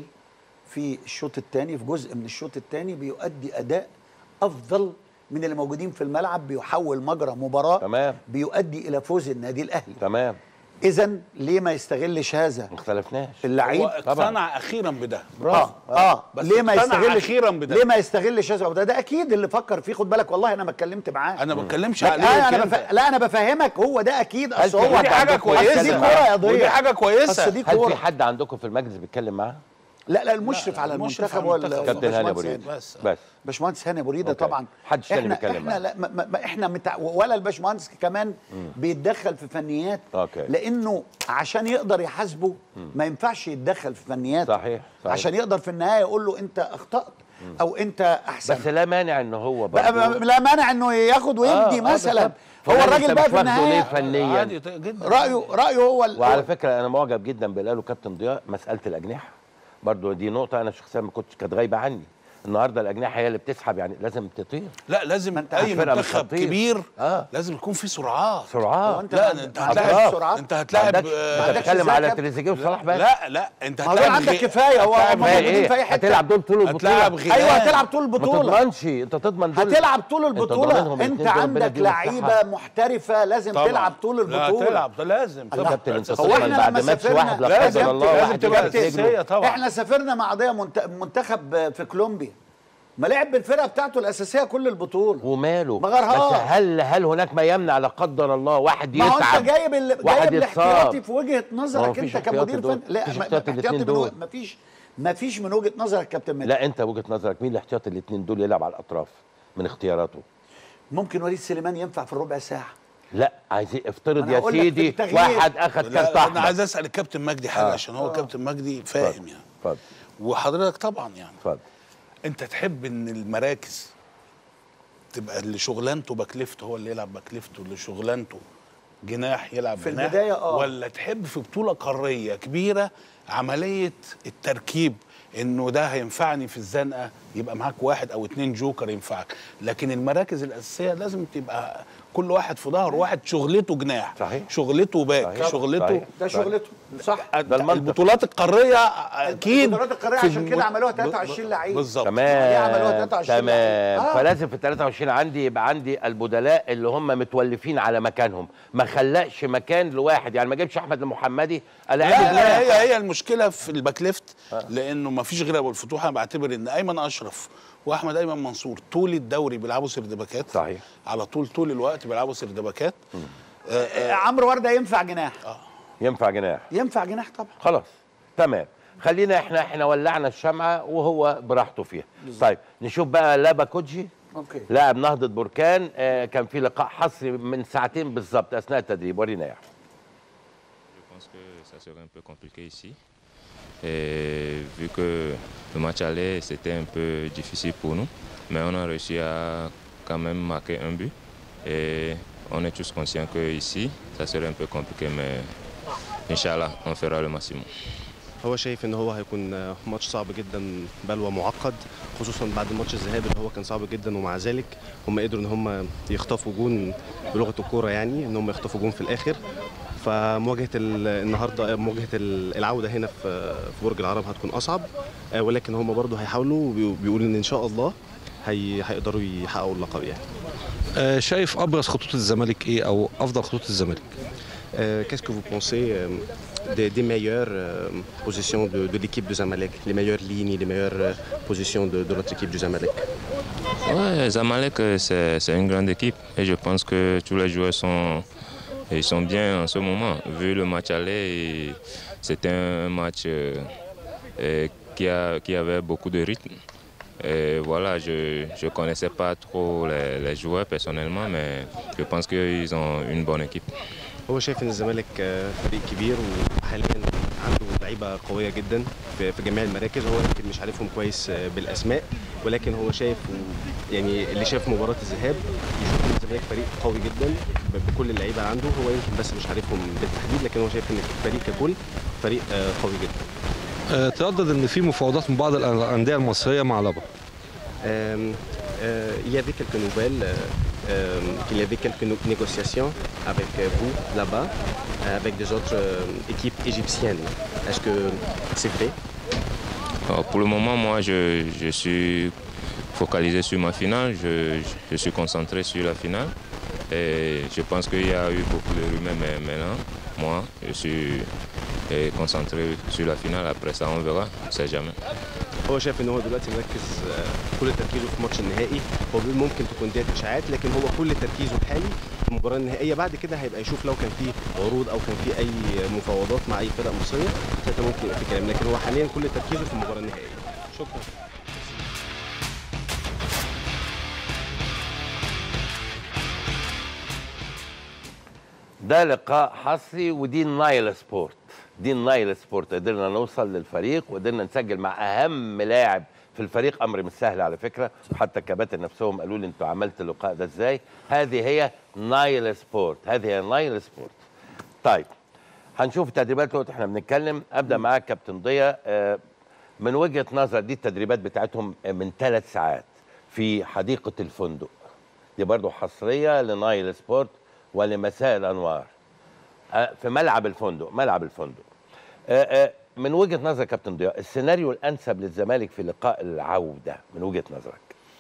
Speaker 2: في الشوط الثاني في جزء من الشوط الثاني بيؤدي اداء افضل من اللي موجودين في الملعب بيحول مجرى مباراه
Speaker 1: تمام.
Speaker 2: بيؤدي الى فوز النادي الاهلي
Speaker 1: تمام
Speaker 2: اذا ليه ما يستغلش هذا
Speaker 1: ما اختلفناش
Speaker 2: اللعيب
Speaker 3: هو اقتنع اخيرا بده
Speaker 2: اه اه
Speaker 3: بس
Speaker 2: ليه ما
Speaker 3: اقتنع
Speaker 2: يستغلش
Speaker 3: أخيراً بده.
Speaker 2: ليه ما يستغلش هذا وده ده اكيد اللي فكر فيه خد بالك والله انا ما اتكلمت معاه
Speaker 3: انا ما بتكلمش
Speaker 2: لا
Speaker 3: عليه
Speaker 2: انا
Speaker 3: كده.
Speaker 2: بف... لا انا بفهمك هو ده اكيد
Speaker 1: هل
Speaker 2: اصل
Speaker 1: في
Speaker 2: هو
Speaker 1: حد
Speaker 3: ودي حاجه
Speaker 1: عندكم-
Speaker 3: كويسه
Speaker 2: أصل دي كوره يا ضياء
Speaker 3: ودي حاجه كويسه
Speaker 2: أصل دي
Speaker 1: هل
Speaker 2: كوره
Speaker 1: في حد عندكم في المجلس بيتكلم معاه؟
Speaker 2: لا لا المشرف
Speaker 3: لا،
Speaker 2: على
Speaker 3: المشرف
Speaker 2: المنتخب
Speaker 3: على
Speaker 2: ولا
Speaker 3: المنتخب.
Speaker 1: كابتن هاني ابو
Speaker 2: باشمهندس
Speaker 1: ريد
Speaker 2: هاني.
Speaker 3: بس.
Speaker 1: بس
Speaker 2: باشمهندس هاني ابو ريده
Speaker 1: أوكي.
Speaker 2: طبعا
Speaker 1: حدش تاني
Speaker 2: احنا
Speaker 1: بيتكلم
Speaker 2: احنا
Speaker 1: معاه.
Speaker 2: لا ما ما ما احنا متع... ولا الباشمهندس كمان بيتدخل في فنيات
Speaker 1: أوكي.
Speaker 2: لانه عشان يقدر يحاسبه ما ينفعش يتدخل في فنيات
Speaker 1: صحيح، صحيح.
Speaker 2: عشان يقدر في النهايه يقول له انت اخطات او انت احسن
Speaker 1: بس لا مانع ان هو
Speaker 2: بقى
Speaker 1: برضه
Speaker 2: لا مانع انه ياخد ويدي
Speaker 1: آه، آه،
Speaker 2: مثلا
Speaker 1: بالظبط.
Speaker 2: هو
Speaker 1: فلان
Speaker 2: الراجل
Speaker 1: أنت
Speaker 2: بقى
Speaker 1: مش
Speaker 2: في
Speaker 1: واخده ليه
Speaker 2: النهايه
Speaker 1: فنيا
Speaker 3: عادي جدا
Speaker 2: رايه رايه هو ال-
Speaker 1: وعلى فكره انا معجب جدا باللي قاله كابتن ضياء مساله الاجنحه برضو دي نقطه انا شخصيا ما كنتش كانت غايبه عني النهارده الاجنحه هي اللي بتسحب يعني لازم تطير
Speaker 3: لا لازم
Speaker 2: انت
Speaker 3: اي
Speaker 1: الفرقة مش
Speaker 3: منتخب
Speaker 1: هتطير.
Speaker 3: كبير
Speaker 1: آه.
Speaker 3: لازم يكون فيه سرعات
Speaker 1: سرعات
Speaker 2: هو انت
Speaker 3: لا
Speaker 2: عندك-
Speaker 3: انت
Speaker 2: عندك
Speaker 3: هتلاعب
Speaker 2: سرعات؟
Speaker 3: انت
Speaker 1: ما
Speaker 3: هتلاعب
Speaker 1: عندكش
Speaker 3: آه،
Speaker 1: انت
Speaker 2: عندكش
Speaker 1: بتتكلم
Speaker 2: ازاي
Speaker 1: على
Speaker 2: كابتن؟
Speaker 1: تريزيجيه وصلاح بس
Speaker 3: لا لا انت
Speaker 2: ما هو
Speaker 3: هتلاعب
Speaker 2: عندك
Speaker 3: غي-
Speaker 2: كفايه هو
Speaker 3: هتلاعب
Speaker 2: هم
Speaker 1: ما هي
Speaker 2: موجودين في اي
Speaker 1: ايه
Speaker 2: حته
Speaker 1: هتلعب دول طول
Speaker 3: هتلاعب
Speaker 1: البطوله
Speaker 3: غير
Speaker 2: ايوه هتلعب طول
Speaker 1: ما
Speaker 2: البطوله
Speaker 1: تضمنش انت تضمن دول
Speaker 2: هتلعب طول
Speaker 1: انت
Speaker 2: البطوله
Speaker 1: ضامنهم
Speaker 2: انت
Speaker 1: الاتنين دول ربنا
Speaker 2: عندك
Speaker 1: يديهم الصحة.
Speaker 2: لعيبه محترفه لازم
Speaker 3: طبعا.
Speaker 2: تلعب طول
Speaker 3: لا
Speaker 2: البطوله
Speaker 3: تلعب ده لازم
Speaker 2: الله.
Speaker 3: طبعا.
Speaker 1: كابتن انت
Speaker 2: هو
Speaker 1: تضمن
Speaker 2: احنا
Speaker 1: بعد
Speaker 2: لما
Speaker 1: ماتش
Speaker 2: سافرنا-
Speaker 1: واحد لا
Speaker 3: لازم
Speaker 1: قدر الله
Speaker 3: تبقى-
Speaker 1: واحد
Speaker 3: لازم تبقى
Speaker 1: يجري في رجله.
Speaker 3: أساسية طبعا
Speaker 2: احنا سافرنا مع قضيه منت- منتخب في كولومبيا ما لعب بالفرقه بتاعته الاساسيه كل البطوله
Speaker 1: وماله
Speaker 2: ما غيرهاش.
Speaker 1: بس هل هل هناك ما يمنع لا قدر الله واحد
Speaker 2: ما هو
Speaker 1: يتعب
Speaker 2: انت جايب ال...
Speaker 1: واحد
Speaker 2: جايب
Speaker 1: يتصاب.
Speaker 2: الاحتياطي في وجهه
Speaker 1: ما هو
Speaker 2: نظرك
Speaker 1: مفيش
Speaker 2: انت
Speaker 1: احتياطي
Speaker 2: كمدير
Speaker 1: دول.
Speaker 2: فني لا
Speaker 1: مفيش
Speaker 2: ما-
Speaker 1: احتياطي الاتنين
Speaker 2: من
Speaker 1: دول.
Speaker 2: وجه- مفيش مفيش من وجهه نظرك كابتن مدحت
Speaker 1: لا انت وجهه نظرك مين الاحتياطي الاثنين دول يلعب على الاطراف من اختياراته
Speaker 2: ممكن وليد سليمان ينفع في الربع ساعه
Speaker 1: لا عايزين افترض
Speaker 2: أنا
Speaker 1: يا
Speaker 2: هقول لك في
Speaker 1: سيدي
Speaker 2: التغيير.
Speaker 1: واحد اخذ
Speaker 3: لا
Speaker 1: كارت
Speaker 3: انا
Speaker 1: احمر
Speaker 3: عايز اسال الكابتن مجدي حاجه
Speaker 1: آه.
Speaker 3: عشان هو الكابتن مجدي فاهم
Speaker 1: اتفضل.
Speaker 3: يعني
Speaker 1: اتفضل
Speaker 3: وحضرتك طبعا يعني
Speaker 1: اتفضل
Speaker 3: انت تحب ان المراكز تبقى اللي شغلانته باك ليفت هو اللي يلعب باك ليفت واللي شغلانته جناح يلعب
Speaker 2: في
Speaker 3: جناح
Speaker 2: البداية اه.
Speaker 3: ولا تحب في بطوله قاريه كبيره عمليه التركيب انه ده هينفعني في الزنقه يبقى معاك واحد او اتنين جوكر ينفعك لكن المراكز الاساسيه لازم تبقى كل واحد في ظهر واحد شغلته جناح
Speaker 1: صحيح.
Speaker 3: شغلته باك
Speaker 1: صحيح.
Speaker 3: شغلته
Speaker 1: صحيح.
Speaker 2: ده شغلته صح
Speaker 1: ده المنطق
Speaker 3: البطولات القاريه اكيد
Speaker 2: البطولات القارية
Speaker 3: في
Speaker 2: عشان
Speaker 3: الم-
Speaker 2: كده عملوها
Speaker 3: ب-
Speaker 2: 23 لعيب.
Speaker 3: بالظبط
Speaker 2: ليه عملوها
Speaker 1: تمام
Speaker 2: 23
Speaker 1: تمام
Speaker 2: آه.
Speaker 1: فلازم في ال 23 عندي يبقى عندي البدلاء اللي هم متولفين على مكانهم ما خلقش مكان لواحد يعني ما جابش احمد المحمدي
Speaker 3: لا
Speaker 1: الاقي
Speaker 3: لا هي هي المشكله في الباك ليفت لانه ما فيش غير ابو الفتوح انا بعتبر ان ايمن اشرف واحمد ايمن منصور طول الدوري بيلعبوا سردباكات
Speaker 1: صحيح.
Speaker 3: على طول طول الوقت بيلعبوا سردباكات
Speaker 2: آه، عمرو ورده ينفع جناح
Speaker 1: ينفع جناح
Speaker 2: ينفع جناح طبعا
Speaker 1: خلاص تمام خلينا احنا احنا ولعنا الشمعه وهو براحته فيها طيب نشوف بقى لابا كوجي
Speaker 2: اوكي
Speaker 1: لاعب نهضه بركان آه كان في لقاء حصري من ساعتين بالظبط اثناء التدريب ورينا يا أحمد.
Speaker 4: Je pense que ça serait un peu compliqué ici. Et vu que le match aller, c'était un peu difficile pour nous. Mais on a réussi à quand même marquer un but. Et on est tous conscients qu'ici, ça serait un peu compliqué. Mais Inch'Allah, on fera le maximum.
Speaker 5: هو شايف ان هو هيكون ماتش صعب جدا بل ومعقد خصوصا بعد ماتش الذهاب اللي هو كان صعب جدا ومع ذلك هم قدروا ان هم يخطفوا جون بلغه الكوره يعني ان هم يخطفوا جون في الاخر فمواجهه ال- النهارده مواجهه ال- العوده هنا في في برج العرب هتكون اصعب آه، ولكن هم برضو هيحاولوا وبيقولوا ان ان شاء الله هي هيقدروا يحققوا اللقب يعني
Speaker 6: آه، شايف ابرز خطوط الزمالك ايه او افضل خطوط الزمالك
Speaker 5: Euh, Qu'est-ce que vous pensez euh, des, des meilleures euh, positions de, de l'équipe du Zamalek, les meilleures lignes, les meilleures euh, positions de, de notre équipe du Zamalek
Speaker 4: Ouais, Zamalek, euh, c'est c'est une grande équipe. Et je pense que tous les joueurs sont, ils sont bien en ce moment. Vu le match aller, et c'était un match euh, euh, qui, a, qui avait beaucoup de rythme. Et voilà, je ne connaissais pas trop les, les joueurs personnellement, mais je pense qu'ils ont une bonne équipe.
Speaker 5: هو شايف ان الزمالك آه، فريق كبير وحاليا عنده لعيبه قويه جدا في في جميع المراكز هو يمكن مش عارفهم كويس آه، بالاسماء ولكن هو شايف و- يعني اللي شاف مباراه الذهاب يشوف ان الزمالك فريق قوي جدا ب- بكل اللعيبه عنده هو يمكن بس مش عارفهم بالتحديد لكن هو شايف ان الفريق ككل فريق آه، قوي جدا
Speaker 6: آه، تردد ان في مفاوضات من بعض الانديه المصريه مع لبا
Speaker 5: Euh, euh, il y avait quelques nouvelles, euh, euh, qu'il y avait quelques no- négociations avec euh, vous là-bas, euh, avec des autres euh, équipes égyptiennes. Est-ce que c'est vrai
Speaker 4: Alors, pour le moment, moi, je, je suis focalisé sur ma finale. Je, je suis concentré sur la finale. Et je pense qu'il y a eu beaucoup de rumeurs, mais maintenant, moi, je suis eh, concentré sur la finale. Après ça, on verra. On ne sait jamais.
Speaker 5: هو شايف ان هو دلوقتي مركز آه، كل تركيزه في ماتش النهائي هو بيقول ممكن تكون ديت اشاعات لكن هو كل تركيزه الحالي في المباراه النهائيه بعد كده هيبقى يشوف لو كان في عروض او كان في اي مفاوضات مع اي فرق مصريه ساعتها ممكن يبقى في كلام لكن هو حاليا كل تركيزه في المباراه النهائيه شكرا
Speaker 1: ده لقاء حصري ودي النايل سبورت دي النايل سبورت قدرنا نوصل للفريق وقدرنا نسجل مع اهم لاعب في الفريق امر مش سهل على فكره حتى الكباتن نفسهم قالوا لي انتوا عملت اللقاء ده ازاي هذه هي نايل سبورت هذه هي نايل سبورت طيب هنشوف التدريبات دلوقتي احنا بنتكلم ابدا معاك كابتن ضياء آه، من وجهه نظر دي التدريبات بتاعتهم من ثلاث ساعات في حديقه الفندق دي برضو حصريه لنايل سبورت ولمساء الانوار آه، في ملعب الفندق ملعب الفندق آه، آه، من وجهه نظرك كابتن ضياء السيناريو الانسب للزمالك في لقاء العوده من وجهه نظرك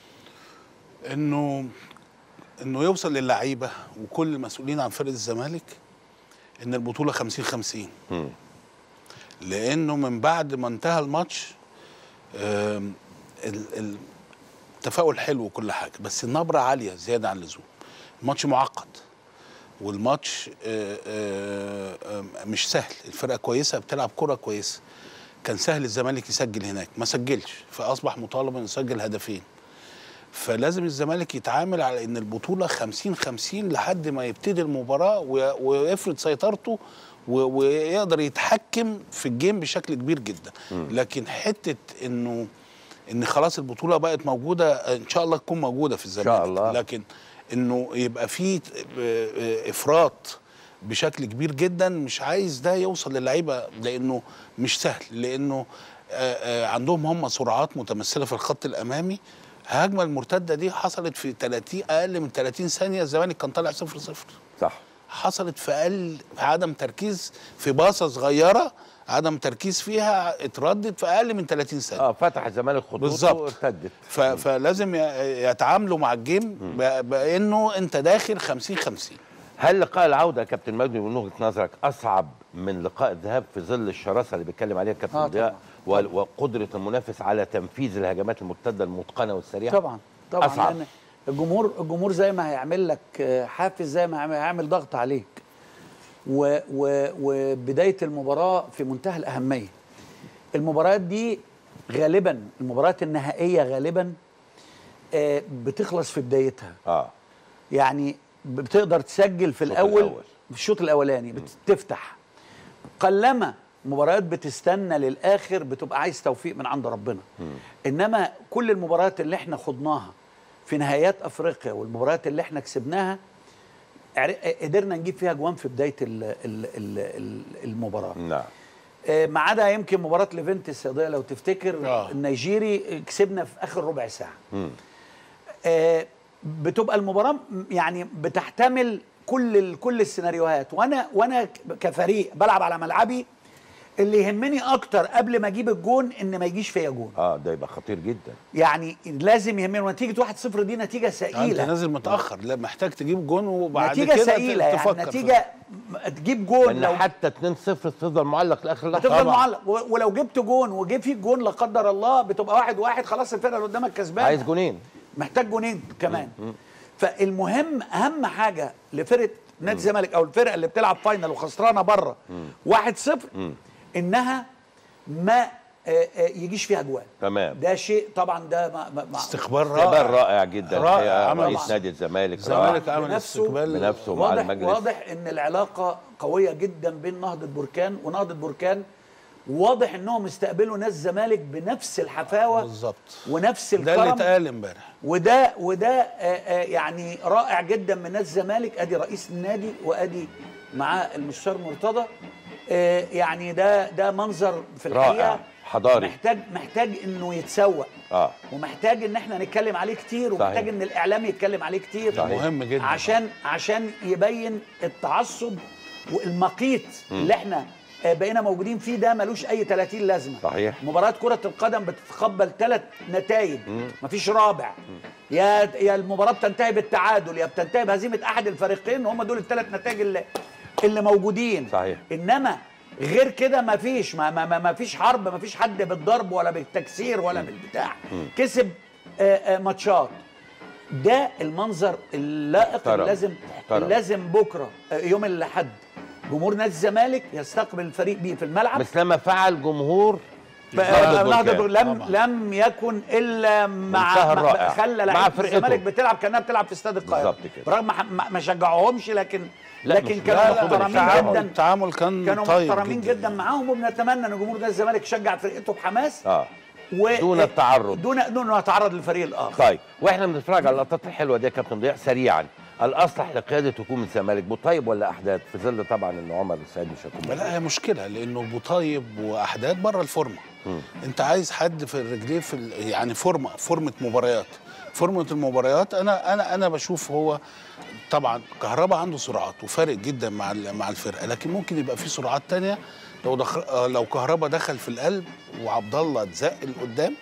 Speaker 3: انه انه يوصل للعيبه وكل المسؤولين عن فرقه الزمالك ان البطوله 50 50
Speaker 1: مم.
Speaker 3: لانه من بعد ما انتهى الماتش آم، ال- ال- التفاؤل حلو وكل حاجه بس النبره عاليه زياده عن اللزوم الماتش معقد والماتش آه، آه، آه، مش سهل الفرقه كويسه بتلعب كره كويسه كان سهل الزمالك يسجل هناك ما سجلش فاصبح مطالب انه يسجل هدفين فلازم الزمالك يتعامل على ان البطوله 50 50 لحد ما يبتدي المباراه وي- ويفرض سيطرته و- ويقدر يتحكم في الجيم بشكل كبير جدا لكن حته انه ان خلاص البطوله بقت موجوده ان شاء الله تكون موجوده في الزمالك
Speaker 1: الله.
Speaker 3: لكن انه يبقى في آه، آه، افراط بشكل كبير جدا مش عايز ده يوصل للعيبه لانه مش سهل لانه آه، آه، عندهم هم سرعات متمثله في الخط الامامي الهجمه المرتده دي حصلت في 30 اقل من 30 ثانيه الزمالك كان طالع 0 0
Speaker 1: صح
Speaker 3: حصلت في اقل في عدم تركيز في باصه صغيره عدم تركيز فيها اتردد في اقل من 30 ثانيه
Speaker 1: اه فتح الزمالك خطوطه
Speaker 3: بالظبط.
Speaker 1: وارتدت
Speaker 3: ف- فلازم ي- يتعاملوا مع الجيم ب- بانه انت داخل 50 50
Speaker 1: هل لقاء العوده يا كابتن مجدي من وجهه نظرك اصعب من لقاء الذهاب في ظل الشراسه اللي بيتكلم عليها كابتن
Speaker 2: آه
Speaker 1: ضياء وال- وقدره المنافس على تنفيذ الهجمات المرتده المتقنه والسريعه
Speaker 2: طبعا طبعا
Speaker 1: أصعب.
Speaker 2: لان الجمهور الجمهور زي ما هيعمل لك آه، حافز زي ما هيعمل- هيعمل ضغط عليك و و وبدايه المباراه في منتهى الاهميه المباريات دي غالبا المباريات النهائيه غالبا آه، بتخلص في بدايتها
Speaker 1: اه
Speaker 2: يعني بتقدر تسجل في
Speaker 1: الشوط
Speaker 2: الاول
Speaker 1: الأول.
Speaker 2: في الشوط الاولاني بتفتح قلما مباريات بتستنى للاخر بتبقى عايز توفيق من عند ربنا انما كل المباريات اللي احنا خضناها في نهايات افريقيا والمباريات اللي احنا كسبناها عر- قدرنا نجيب فيها جوان في بدايه ال ال ال ال المباراه
Speaker 1: نعم
Speaker 2: آه، ما عدا يمكن مباراه ليفنتس يا ضياء لو تفتكر
Speaker 3: آه.
Speaker 2: النيجيري كسبنا في اخر ربع ساعه آه، بتبقى المباراه م- يعني بتحتمل كل ال- كل السيناريوهات وانا وانا ك- كفريق بلعب على ملعبي اللي يهمني اكتر قبل ما اجيب الجون ان ما يجيش فيا جون
Speaker 1: اه ده يبقى خطير جدا
Speaker 2: يعني لازم يهمني ونتيجه 1-0 دي نتيجه
Speaker 3: انت
Speaker 2: ثقيله
Speaker 3: نازل متاخر لا محتاج تجيب جون وبعد
Speaker 2: نتيجه
Speaker 3: كده
Speaker 2: ثقيله يعني
Speaker 3: تفكر في-
Speaker 2: نتيجه م- تجيب جون
Speaker 1: لان
Speaker 2: لو
Speaker 1: حتى 2-0 تفضل معلق لاخر لحظه
Speaker 2: بتفضل
Speaker 1: طبعاً.
Speaker 2: معلق و- ولو جبت جون وجه فيك جون لا قدر الله بتبقى واحد واحد خلاص الفرقه اللي قدامك كسبانه
Speaker 1: عايز جونين
Speaker 2: محتاج جونين كمان فالمهم اهم حاجه لفرقه نادي الزمالك او الفرقه اللي بتلعب فاينل وخسرانه بره 1-0 انها ما آه، آه، يجيش فيها جوان
Speaker 1: تمام
Speaker 2: ده شيء طبعا ده ما ما ما
Speaker 3: استقبال
Speaker 1: استقبال
Speaker 3: رائع
Speaker 1: رائع جدا
Speaker 3: رائع.
Speaker 1: الحقيقة
Speaker 3: عمل
Speaker 1: رئيس
Speaker 2: طبعاً.
Speaker 1: نادي الزمالك
Speaker 3: الزمالك
Speaker 1: رائع.
Speaker 3: عمل
Speaker 2: بنفسه-
Speaker 3: استقبال
Speaker 1: بنفسه مع
Speaker 2: واضح
Speaker 1: المجلس
Speaker 2: واضح ان العلاقه قويه جدا بين نهضه بركان ونهضه بركان واضح انهم استقبلوا ناس الزمالك بنفس الحفاوه
Speaker 3: بالظبط
Speaker 2: ونفس
Speaker 3: ده اللي
Speaker 2: الكرم
Speaker 3: اتقال امبارح
Speaker 2: وده وده آه، آه، يعني رائع جدا من نادي الزمالك ادي رئيس النادي وادي معاه المستشار مرتضى آه، يعني ده ده منظر في
Speaker 1: رائع،
Speaker 2: الحقيقه
Speaker 1: حضاري.
Speaker 2: محتاج محتاج انه يتسوق
Speaker 1: اه
Speaker 2: ومحتاج ان احنا نتكلم عليه كتير ومحتاج
Speaker 1: صحيح.
Speaker 2: ان الاعلام يتكلم عليه كتير
Speaker 1: صحيح.
Speaker 3: مهم جدا
Speaker 2: عشان عشان يبين التعصب والمقيت اللي احنا آه، بقينا موجودين فيه ده ملوش اي 30 لازمه
Speaker 1: صحيح.
Speaker 2: مباراه كره القدم بتتقبل ثلاث نتائج مفيش رابع يا يا المباراه بتنتهي بالتعادل يا بتنتهي بهزيمه احد الفريقين هم دول الثلاث نتائج اللي اللي موجودين
Speaker 1: صحيح.
Speaker 2: انما غير كده مفيش ما ما ما مفيش حرب مفيش حد بالضرب ولا بالتكسير ولا بالبتاع كسب آه، آه، ماتشات ده المنظر اللائق
Speaker 1: محترم.
Speaker 2: اللي لازم
Speaker 1: محترم.
Speaker 2: اللي لازم بكره آه، يوم الاحد جمهور نادي الزمالك يستقبل الفريق بيه في الملعب
Speaker 1: مثلما فعل جمهور
Speaker 2: بقى-
Speaker 1: نهضة
Speaker 2: نهضة
Speaker 1: بركان.
Speaker 2: لم
Speaker 3: طبعاً.
Speaker 2: لم يكن الا مع
Speaker 1: منتهى
Speaker 2: مع-
Speaker 1: الرائع.
Speaker 2: خلى
Speaker 1: مع
Speaker 2: لعيبه
Speaker 1: فرقته.
Speaker 2: الزمالك بتلعب كانها بتلعب في استاد القاهره
Speaker 1: بالظبط كده.
Speaker 2: برغم ما- ما ما شجعوهمش لكن
Speaker 1: لا،
Speaker 2: لكن
Speaker 1: مش-
Speaker 2: كانوا
Speaker 1: لا، لا،
Speaker 2: محترمين
Speaker 3: التعامل
Speaker 2: جدا
Speaker 3: التعامل كان
Speaker 2: كانوا
Speaker 3: طيب
Speaker 2: محترمين جدا, معاهم وبنتمنى ان جمهور نادي الزمالك يشجع فرقته بحماس
Speaker 1: اه
Speaker 2: و
Speaker 1: دون التعرض.
Speaker 2: دون دون ان يتعرض للفريق الاخر
Speaker 1: طيب واحنا بنتفرج على اللقطات الحلوه دي يا كابتن ضياء سريعا الاصلح لقياده هجوم الزمالك بوطيب ولا احداث في ظل طبعا ان عمر السعيد مش هيكون موجود.
Speaker 3: لا هي مشكله لانه بوطيب واحداث بره الفورمه انت عايز حد في الرجلين في ال- يعني فورمه فورمه مباريات فورمه المباريات انا انا انا بشوف هو طبعا كهربا عنده سرعات وفارق جدا مع ال- مع الفرقه لكن ممكن يبقى في سرعات تانية لو دخل آه، لو كهربا دخل في القلب وعبد الله اتزق لقدام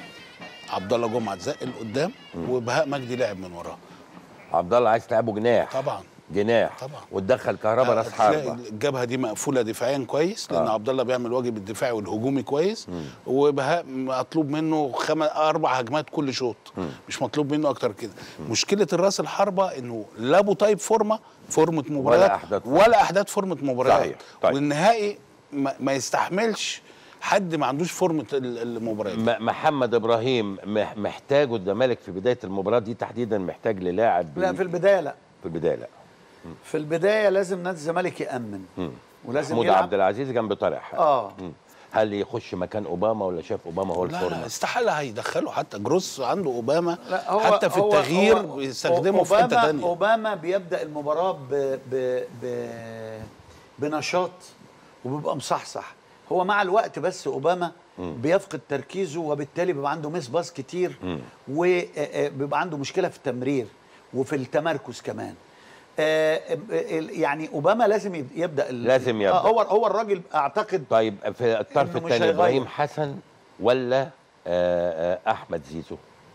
Speaker 3: عبد الله جمعه اتزق لقدام وبهاء مجدي لعب من وراه
Speaker 1: عبد الله عايز تلعبه جناح
Speaker 3: طبعا
Speaker 1: جناح
Speaker 3: طبعا.
Speaker 1: وتدخل كهربا راس
Speaker 3: هتلاقي
Speaker 1: حربه
Speaker 3: الجبهه دي مقفوله دفاعيا كويس لان
Speaker 1: آه.
Speaker 3: عبد الله بيعمل واجب الدفاعي والهجومي كويس وبهاء مطلوب منه خم... اربع هجمات كل شوط مش مطلوب منه اكتر كده مشكله الراس الحربه انه لا ابو طيب فورمه فورمه مباريات
Speaker 1: أحداث
Speaker 3: ولا احداث فورمه مباريات
Speaker 1: صحيح. طيب.
Speaker 3: والنهائي ما, ما يستحملش حد ما عندوش فورمه ال- المباريات
Speaker 1: م- محمد ابراهيم مح- محتاجه الزمالك في بدايه المباراه دي تحديدا محتاج للاعب
Speaker 2: لا في البدايه لا
Speaker 1: في البدايه لا
Speaker 2: في البدايه لازم نادي الزمالك يامن ولازم
Speaker 1: محمود
Speaker 2: يلعب
Speaker 1: عبد العزيز جنب طارق حامد.
Speaker 2: اه
Speaker 1: مم. هل يخش مكان اوباما ولا شاف اوباما هو
Speaker 3: لا لا
Speaker 1: الفورمه
Speaker 3: استحاله هيدخله حتى جروس عنده اوباما
Speaker 2: لا هو
Speaker 3: حتى في
Speaker 2: هو-
Speaker 3: التغيير
Speaker 2: هو-
Speaker 3: بيستخدمه في
Speaker 2: أوباما-
Speaker 3: حته ثانيه
Speaker 2: اوباما بيبدا المباراه ب ب ب بنشاط وبيبقى مصحصح هو مع الوقت بس اوباما بيفقد تركيزه وبالتالي بيبقى عنده ميس باص كتير وبيبقى عنده مشكله في التمرير وفي التمركز كمان آه، آه، ال- يعني اوباما لازم يب- يبدا ال-
Speaker 1: لازم يبدأ.
Speaker 2: آه، هو هو الراجل اعتقد
Speaker 1: طيب في الطرف
Speaker 2: إنه مش
Speaker 1: الثاني
Speaker 2: هيغير.
Speaker 1: ابراهيم حسن ولا آه، آه، احمد زيزو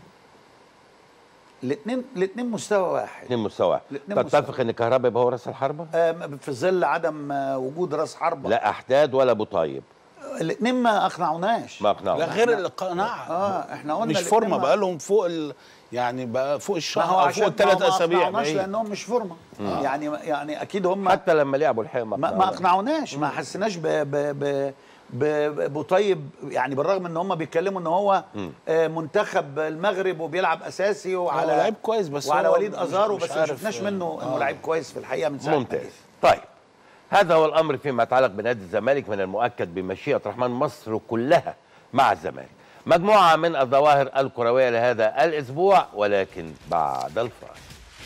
Speaker 2: الاثنين الاثنين مستوى واحد
Speaker 1: اثنين مستوى
Speaker 2: الاتنين
Speaker 1: تتفق
Speaker 2: مستوى.
Speaker 1: ان كهربا يبقى هو راس الحربه
Speaker 2: آه، في ظل عدم آه، وجود راس حربه
Speaker 1: لا احداد ولا ابو طيب
Speaker 2: الاثنين ما اقنعوناش
Speaker 1: ما اقنعوا
Speaker 3: لا غير القناعه
Speaker 2: اه احنا قلنا
Speaker 3: مش
Speaker 2: الاتنين
Speaker 3: فورمه
Speaker 2: ما-
Speaker 3: بقى لهم فوق ال... يعني بقى فوق
Speaker 2: ما
Speaker 3: الشهر
Speaker 2: هو
Speaker 3: او
Speaker 2: عشان
Speaker 3: فوق الثلاث
Speaker 2: ما- ما
Speaker 3: اسابيع
Speaker 2: اقنعوناش
Speaker 3: بعيد.
Speaker 2: لانهم مش فورمه يعني يعني اكيد هم
Speaker 1: حتى لما لعبوا الحقيقه
Speaker 2: ما, ما اقنعوناش ما حسيناش ب ب ب ب- بابو طيب يعني بالرغم ان هم بيتكلموا ان هو آه، منتخب المغرب وبيلعب اساسي وعلى
Speaker 3: هو لعيب كويس بس
Speaker 2: وعلى
Speaker 3: هو
Speaker 2: وليد
Speaker 3: مش-
Speaker 2: ازارو
Speaker 3: مش
Speaker 2: بس ما
Speaker 3: عارف،
Speaker 2: شفناش
Speaker 3: آه،
Speaker 2: منه انه
Speaker 3: آه.
Speaker 2: لعيب كويس في الحقيقه من ساعه ما
Speaker 1: ممتاز
Speaker 2: جه.
Speaker 1: طيب هذا هو الامر فيما يتعلق بنادي الزمالك من المؤكد بمشيئه رحمن مصر كلها مع الزمالك مجموعه من الظواهر الكرويه لهذا الاسبوع ولكن بعد الفاصل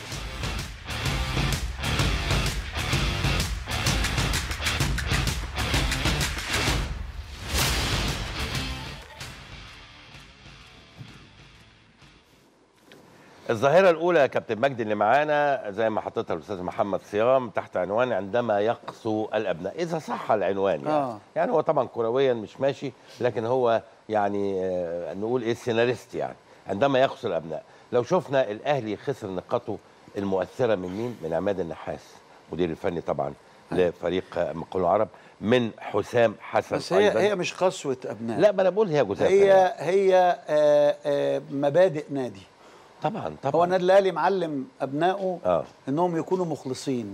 Speaker 1: الظاهرة الأولى يا كابتن مجدي اللي معانا زي ما حطيتها الأستاذ محمد صيام تحت عنوان عندما يقسو الأبناء إذا صح العنوان يعني
Speaker 2: آه.
Speaker 1: يعني هو طبعا كرويا مش ماشي لكن هو يعني آه، نقول إيه سيناريست يعني عندما يقسو الأبناء لو شفنا الأهلي خسر نقاطه المؤثرة من مين؟ من عماد النحاس مدير الفني طبعا لفريق آه، مقاولون العرب من حسام حسن
Speaker 2: بس هي
Speaker 1: أيضاً.
Speaker 2: هي مش قسوه ابناء
Speaker 1: لا ما أنا بقول هي جزافة
Speaker 2: هي
Speaker 1: يعني.
Speaker 2: هي آه، آه، مبادئ نادي
Speaker 1: طبعا طبعا
Speaker 2: هو النادي الاهلي معلم ابنائه
Speaker 1: آه.
Speaker 2: انهم يكونوا مخلصين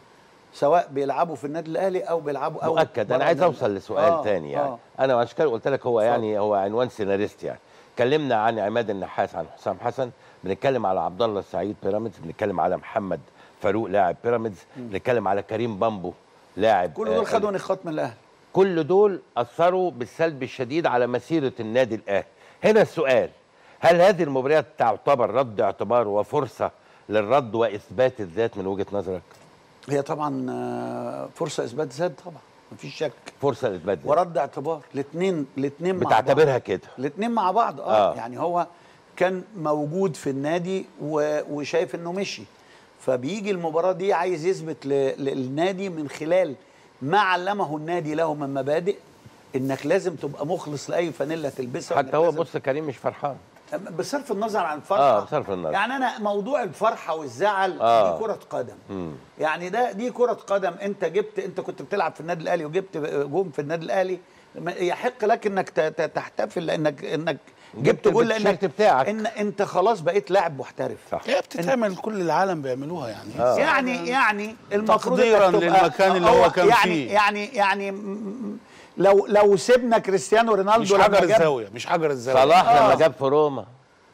Speaker 2: سواء بيلعبوا في النادي الاهلي او بيلعبوا او
Speaker 1: مؤكد انا
Speaker 2: برا
Speaker 1: عايز
Speaker 2: النادي.
Speaker 1: اوصل لسؤال
Speaker 2: آه،
Speaker 1: تاني يعني
Speaker 2: آه.
Speaker 1: انا عشان كده قلت لك هو يعني هو عنوان سيناريست يعني اتكلمنا عن عماد النحاس عن حسام حسن بنتكلم على عبد الله السعيد بيراميدز بنتكلم على محمد فاروق لاعب بيراميدز بنتكلم على كريم بامبو لاعب
Speaker 2: كل
Speaker 1: آه،
Speaker 2: دول خدوا نقاط من الاهلي
Speaker 1: كل دول اثروا بالسلب الشديد على مسيره النادي الاهلي هنا السؤال هل هذه المباريات تعتبر رد اعتبار وفرصه للرد واثبات الذات من وجهه نظرك
Speaker 2: هي طبعا آه، فرصه اثبات ذات طبعا مفيش شك
Speaker 1: فرصه لاثبات ذات
Speaker 2: ورد اعتبار الاثنين الاثنين مع بعض
Speaker 1: بتعتبرها كده
Speaker 2: الاثنين مع بعض اه,
Speaker 1: آه.
Speaker 2: آه. يعني هو كان موجود في النادي و... وشايف انه مشي فبيجي المباراه دي عايز يثبت ل... للنادي من خلال ما علمه النادي له من مبادئ انك لازم تبقى مخلص لاي فانيلا تلبسها
Speaker 1: حتى
Speaker 2: وإنك
Speaker 1: هو
Speaker 2: لازم-
Speaker 1: بص كريم مش فرحان
Speaker 2: بصرف النظر عن الفرحه
Speaker 1: آه، بصرف النظر.
Speaker 2: يعني انا موضوع الفرحه والزعل
Speaker 1: آه.
Speaker 2: دي كره قدم يعني ده دي كره قدم انت جبت انت كنت بتلعب في النادي الاهلي وجبت جون في النادي الاهلي ما- يحق لك انك ت- ت- تحتفل لانك انك
Speaker 1: جبت
Speaker 2: جبت جول لانك
Speaker 1: بالتيشيرت بتاعك.
Speaker 2: ان انت خلاص بقيت لاعب محترف
Speaker 1: صح
Speaker 3: هي بتتعمل كل العالم بيعملوها يعني
Speaker 1: آه.
Speaker 2: يعني يعني المفروض
Speaker 3: تقديراً
Speaker 2: إنك تبقى-
Speaker 3: للمكان اللي هو كان
Speaker 2: يعني
Speaker 3: فيه.
Speaker 2: يعني يعني م- م- لو لو سيبنا كريستيانو
Speaker 3: مش
Speaker 2: رونالدو لما
Speaker 3: حجر
Speaker 2: جاب
Speaker 3: الزاويه مش حجر الزاويه
Speaker 1: صلاح
Speaker 2: آه.
Speaker 1: لما جاب في روما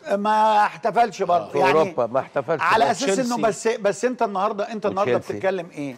Speaker 2: ما احتفلش برضه
Speaker 1: في
Speaker 2: يعني
Speaker 1: اوروبا ما احتفلش
Speaker 2: على
Speaker 1: برضه.
Speaker 2: اساس انه بس بس انت النهارده انت النهارده
Speaker 1: وتشيلسي.
Speaker 2: بتتكلم ايه؟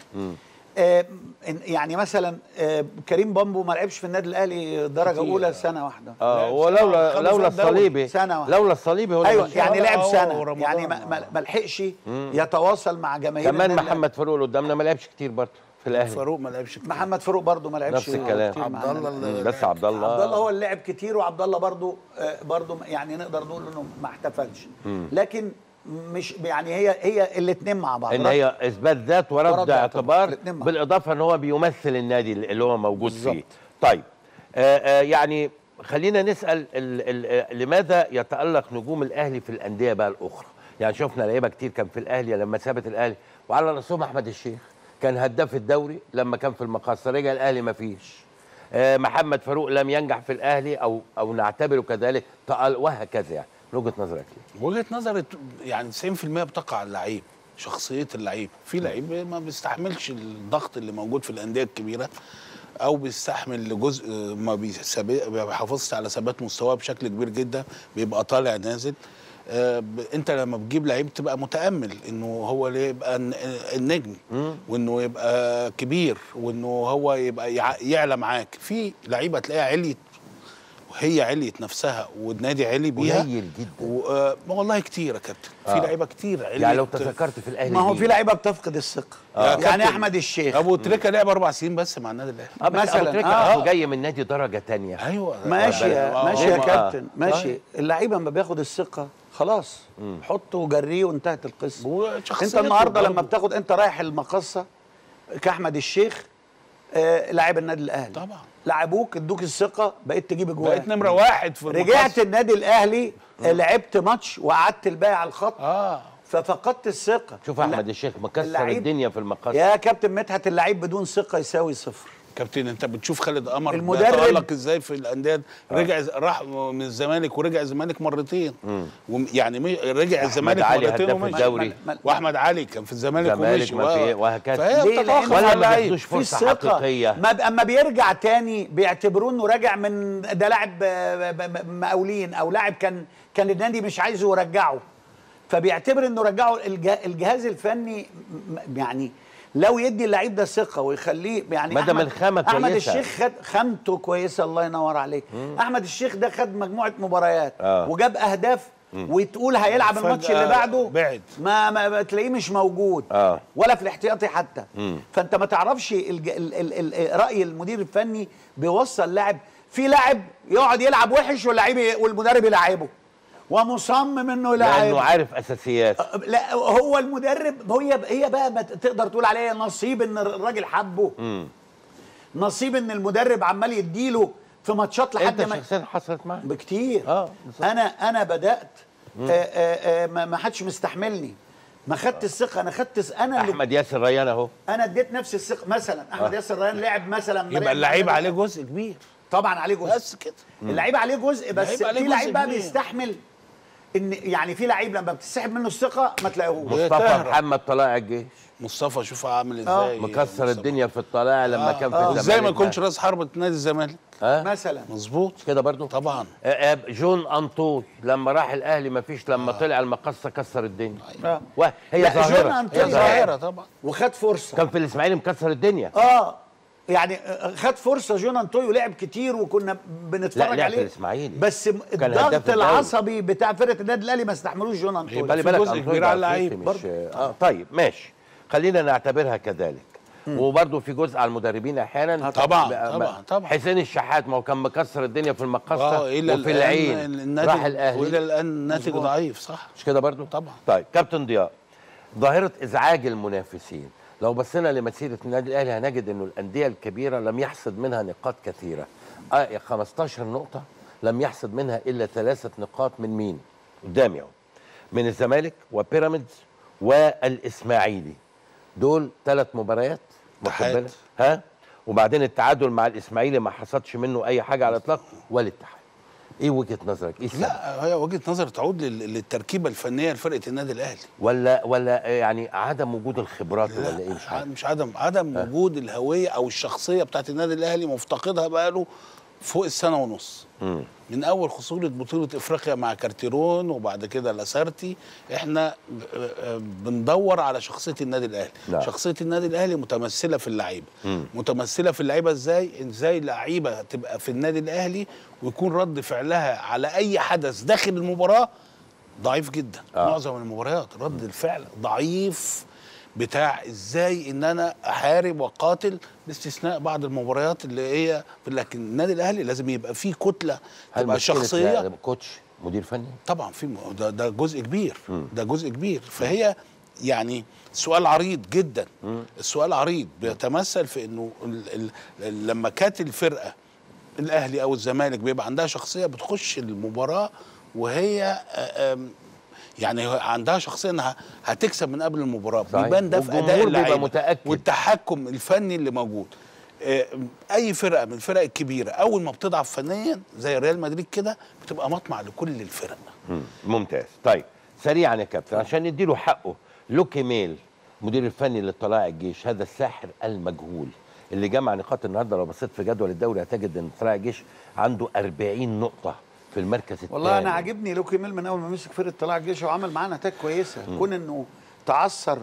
Speaker 2: آه إن- يعني مثلا آه كريم بامبو ما لعبش في النادي الاهلي درجه
Speaker 3: كتير.
Speaker 2: اولى سنه واحده
Speaker 1: اه ولولا
Speaker 3: خدوا
Speaker 1: لولا
Speaker 3: فيها الدوري
Speaker 1: الصليبي
Speaker 2: سنة واحدة.
Speaker 1: لولا الصليبي هو اللي
Speaker 2: ايوه
Speaker 1: مشي.
Speaker 2: يعني
Speaker 3: لا،
Speaker 2: لعب
Speaker 3: هو
Speaker 2: سنه
Speaker 3: ورمضان.
Speaker 2: يعني ما, ما, ما لحقش يتواصل مع جماهير
Speaker 1: كمان
Speaker 2: النادي
Speaker 1: محمد فاروق اللي قدامنا ما لعبش كتير برضه في الاهلي
Speaker 3: فاروق ما لعبش كتير.
Speaker 2: الأهلي. محمد فاروق برضه ما لعبش
Speaker 1: نفس الكلام.
Speaker 2: كتير مع
Speaker 3: عبد الله
Speaker 2: النادي.
Speaker 3: اللي
Speaker 1: مم، بس عبد الله
Speaker 2: عبد الله هو اللي لعب كتير وعبد الله برضه آه برضه يعني نقدر نقول انه ما احتفلش لكن مش يعني هي هي الاثنين مع بعض
Speaker 1: ان هي اثبات ذات ورد,
Speaker 2: ورد
Speaker 1: اعتبار
Speaker 2: اعتبار. الاتنين مع
Speaker 1: بالاضافه ان هو بيمثل النادي اللي هو موجود
Speaker 2: بالظبط.
Speaker 1: فيه طيب آه آه يعني خلينا نسال ال ال آه، لماذا يتالق نجوم الاهلي في الانديه بقى الاخرى يعني شفنا لعيبه كتير كان في الاهلي لما سابت الاهلي وعلى راسهم احمد الشيخ كان هداف الدوري لما كان في المقاصه رجع الاهلي ما فيش آه محمد فاروق لم ينجح في الاهلي او او نعتبره كذلك تأل- وهكذا يعني من وجهه نظرك إيه؟
Speaker 3: وجهه نظري ت- يعني 90% بتقع على اللعيب شخصيه اللعيب في لعيب ما بيستحملش الضغط اللي موجود في الانديه الكبيره او بيستحمل جزء ما بيساب- ما بيحافظش على ثبات مستواه بشكل كبير جدا بيبقى طالع نازل آه، ب- انت لما بتجيب لعيب تبقى متامل انه هو اللي يبقى الن- النجم وانه يبقى كبير وانه هو يبقى يع- يعلى معاك في لعيبه تلاقيها عليت وهي عليت نفسها والنادي علي بيها
Speaker 1: قليل جدا
Speaker 3: و... آه والله كتير يا كابتن في
Speaker 1: آه.
Speaker 3: لعيبه كتير عليت
Speaker 1: يعني لو تذكرت في الاهلي
Speaker 2: ما هو
Speaker 1: مين؟
Speaker 2: في لعيبه بتفقد الثقه
Speaker 3: يا
Speaker 2: يعني
Speaker 3: كابتن.
Speaker 2: احمد الشيخ
Speaker 3: ابو تريكه لعب اربع سنين بس مع النادي الاهلي
Speaker 1: اه بس
Speaker 2: مثلاً،
Speaker 1: ابو تريكة
Speaker 2: آه.
Speaker 1: اصله جاي من نادي درجه تانية
Speaker 3: ايوه
Speaker 2: ماشي يا
Speaker 3: آه،
Speaker 2: ماشي يا
Speaker 3: آه.
Speaker 2: كابتن ماشي
Speaker 3: طيب.
Speaker 2: اللعيبه لما بياخد الثقه خلاص حطه وجريه وانتهت القصه انت
Speaker 3: وشخصيته
Speaker 2: النهارده لما
Speaker 3: برضه.
Speaker 2: بتاخد انت رايح المقصه كاحمد الشيخ آه لاعب النادي الاهلي
Speaker 3: طبعا.
Speaker 2: لعبوك ادوك الثقه بقيت تجيب
Speaker 3: بقيت
Speaker 2: اجوان
Speaker 3: نمره واحد في
Speaker 2: رجعت
Speaker 3: المقص.
Speaker 2: النادي الاهلي آه، لعبت ماتش وقعدت الباقي على الخط
Speaker 3: اه
Speaker 2: ففقدت الثقه
Speaker 1: شوف احمد الشيخ مكسر
Speaker 2: اللعيب-
Speaker 1: الدنيا في المقص
Speaker 2: يا كابتن مدحت اللعيب بدون ثقه يساوي صفر
Speaker 3: كابتن انت بتشوف خالد قمر
Speaker 2: المدرب-
Speaker 3: بيتالق ازاي في الانديه رجع راح من الزمالك ورجع الزمالك مرتين وم- يعني مي- رجع الزمالك
Speaker 1: علي
Speaker 3: مرتين
Speaker 1: هداف
Speaker 3: ومشي
Speaker 1: الدوري.
Speaker 2: ما-
Speaker 3: واحمد علي كان في الزمالك
Speaker 1: الزمالك
Speaker 3: ومشي
Speaker 1: ما في- وهكذا.
Speaker 3: فهي
Speaker 2: ليه؟
Speaker 3: بتتوقف
Speaker 2: لأن
Speaker 3: على
Speaker 1: ولا ما
Speaker 3: اللعيب.
Speaker 1: بياخدوش
Speaker 2: في
Speaker 1: فرصه
Speaker 2: ثقة.
Speaker 1: حقيقيه
Speaker 2: ما ب- اما بيرجع تاني بيعتبروه انه راجع من ده لاعب آه، ب- ب- مقاولين او لاعب كان كان النادي مش عايزه يرجعه فبيعتبر انه رجعه الج- الجهاز الفني م- م- يعني لو يدي اللعيب ده ثقه ويخليه يعني
Speaker 1: ما دام
Speaker 2: أحمد-
Speaker 1: الخامة
Speaker 2: احمد
Speaker 1: كويسة.
Speaker 2: الشيخ خد خامته كويسه الله ينور عليك احمد الشيخ ده خد مجموعه مباريات
Speaker 1: آه.
Speaker 2: وجاب اهداف وتقول هيلعب
Speaker 3: فجأة
Speaker 2: الماتش اللي بعده
Speaker 3: بعد.
Speaker 2: ما, ما ما تلاقيه مش موجود
Speaker 1: آه.
Speaker 2: ولا في الاحتياطي حتى فانت ما تعرفش الج... ال... ال... ال... راي المدير الفني بيوصل لاعب في لاعب يقعد يلعب وحش واللعيب ي- والمدرب يلعبه ومصمم انه
Speaker 1: لانه
Speaker 2: يلعب
Speaker 1: عارف اساسيات
Speaker 2: لا هو المدرب هي هي بقى ما تقدر تقول عليها نصيب ان الراجل حبه نصيب ان المدرب عمال يديله في ماتشات لحد
Speaker 1: انت
Speaker 2: ما
Speaker 1: شخصيا حصلت معاك
Speaker 2: بكتير
Speaker 1: آه، بالظبط.
Speaker 2: انا انا بدات آه آه آه ما ما حدش مستحملني ما خدت الثقه انا خدت الث- انا اللي
Speaker 1: احمد ياسر ريان اهو
Speaker 2: انا اديت نفسي الثقه مثلا احمد ياسر ريان لعب مثلا ما
Speaker 3: يبقى
Speaker 2: لعب
Speaker 3: اللعيب
Speaker 2: مع-
Speaker 3: عليه جزء كبير
Speaker 2: طبعا عليه جزء
Speaker 3: بس كده
Speaker 2: اللعيب عليه جزء بس
Speaker 3: اللعيب عليه
Speaker 2: في
Speaker 3: جزء
Speaker 2: لعيب بقى
Speaker 3: كبير.
Speaker 2: بيستحمل ان يعني في لعيب لما بتسحب منه الثقه ما تلاقيهوش
Speaker 3: هي
Speaker 1: مصطفى
Speaker 3: تهرب.
Speaker 1: محمد طلائع الجيش
Speaker 3: مصطفى شوف عامل
Speaker 2: آه.
Speaker 3: ازاي
Speaker 1: مكسر
Speaker 3: مصطفى.
Speaker 1: الدنيا في الطلائع لما كان في الزمالك
Speaker 3: ازاي ما يكونش راس حربة نادي الزمالك
Speaker 1: ها
Speaker 2: مثلا
Speaker 3: مظبوط
Speaker 1: كده برضو
Speaker 3: طبعا
Speaker 1: آه، آه، جون انطوي لما راح الاهلي ما فيش لما طلع المقصه كسر الدنيا
Speaker 2: آه.
Speaker 1: وهي
Speaker 2: لا، جون
Speaker 1: ظاهره
Speaker 2: أنطوي
Speaker 1: هي
Speaker 2: ظاهرة.
Speaker 3: ظاهره طبعا
Speaker 2: وخد فرصه
Speaker 1: كان في الاسماعيلي مكسر الدنيا
Speaker 2: اه يعني آه، خد فرصه جون انطويو لعب كتير وكنا بنتفرج
Speaker 1: لا، لعب
Speaker 2: عليه
Speaker 1: في الإسماعيلي.
Speaker 2: بس م-
Speaker 1: كان هداف
Speaker 2: الضغط
Speaker 1: الدوري.
Speaker 2: العصبي بتاع فرقه النادي الاهلي ما استحملوش جون انطويو
Speaker 3: يبقى
Speaker 1: خلي
Speaker 3: في
Speaker 1: بالك
Speaker 3: جزء
Speaker 1: أنطوي
Speaker 3: كبير
Speaker 1: ده
Speaker 3: على
Speaker 1: أفريقي
Speaker 3: اللعيب
Speaker 1: مش اه طيب ماشي خلينا نعتبرها كذلك وبرضه في جزء على المدربين احيانا
Speaker 3: طبعا،
Speaker 1: بقى-
Speaker 3: طبعا،
Speaker 1: بقى-
Speaker 3: طبعا.
Speaker 1: حسين الشحات ما هو كان مكسر الدنيا في المقصه
Speaker 3: اه الى
Speaker 1: وفي
Speaker 3: الآن
Speaker 1: العين
Speaker 3: الناتج
Speaker 1: راح الاهلي
Speaker 3: والى الان الناتج
Speaker 1: مظبوط.
Speaker 3: ضعيف صح
Speaker 1: مش كده برضو
Speaker 3: طبعا.
Speaker 1: طيب كابتن ضياء ظاهرة إزعاج المنافسين لو بصينا لمسيرة النادي الأهلي هنجد أنه الأندية الكبيرة لم يحصد منها نقاط كثيرة آه 15 نقطة لم يحصد منها إلا ثلاثة نقاط من مين؟ قدامي أهو من الزمالك وبيراميدز والإسماعيلي دول ثلاث مباريات واخد
Speaker 3: اتحاد.
Speaker 1: بالك؟ ها وبعدين التعادل مع الإسماعيلي ما حصدش منه أي حاجة على الإطلاق والاتحاد إيه وجهة نظرك؟ إيه السبب؟
Speaker 3: لا هي وجهه نظر تعود لل- للتركيبه الفنيه لفرقه النادي الاهلي
Speaker 1: ولا ولا يعني عدم وجود الخبرات ولا ايه مش عارف
Speaker 3: مش عدم عدم وجود الهويه او الشخصيه بتاعت النادي الاهلي مفتقدها بقاله فوق السنه ونص
Speaker 1: مم.
Speaker 3: من اول خسوره بطوله افريقيا مع كارتيرون وبعد كده لاسارتي احنا ب- آه بندور على شخصيه النادي الاهلي
Speaker 1: نعم.
Speaker 3: شخصيه النادي الاهلي متمثله في اللعيبه
Speaker 1: مم.
Speaker 3: متمثله في اللعيبه ازاي ازاي لعيبه تبقى في النادي الاهلي ويكون رد فعلها على اي حدث داخل المباراه ضعيف جدا
Speaker 1: آه.
Speaker 3: آه. معظم المباريات رد الفعل ضعيف بتاع ازاي ان انا احارب واقاتل باستثناء بعض المباريات اللي هي لكن النادي الاهلي لازم يبقى فيه كتله
Speaker 1: هل
Speaker 3: تبقى
Speaker 1: مشكلة
Speaker 3: شخصيه
Speaker 1: كوتش مدير فني
Speaker 3: طبعا في م- ده, ده جزء كبير ده جزء كبير فهي يعني سؤال عريض جدا السؤال عريض بيتمثل في انه ال ال لما كانت الفرقه الاهلي او الزمالك بيبقى عندها شخصيه بتخش المباراه وهي آه، آم، يعني عندها شخصيه انها هتكسب من قبل المباراه
Speaker 1: صحيح.
Speaker 3: بيبان ده في
Speaker 1: والجمهور
Speaker 3: اداء
Speaker 1: بيبقى
Speaker 3: اللعيبه
Speaker 1: متأكد.
Speaker 3: والتحكم الفني اللي موجود آه، اي فرقه من الفرق الكبيره اول ما بتضعف فنيا زي ريال مدريد كده بتبقى مطمع لكل الفرق
Speaker 1: مم. ممتاز طيب سريعا يا كابتن عشان نديله حقه لوكي ميل مدير الفني لطلائع الجيش هذا الساحر المجهول اللي جمع نقاط النهارده لو بصيت في جدول الدوري هتجد ان طلائع الجيش عنده 40 نقطه في المركز الثاني
Speaker 2: والله انا عاجبني لوكي ميل من اول ما مسك فرقه طلائع الجيش وعمل معاه نتائج كويسه كون انه تعثر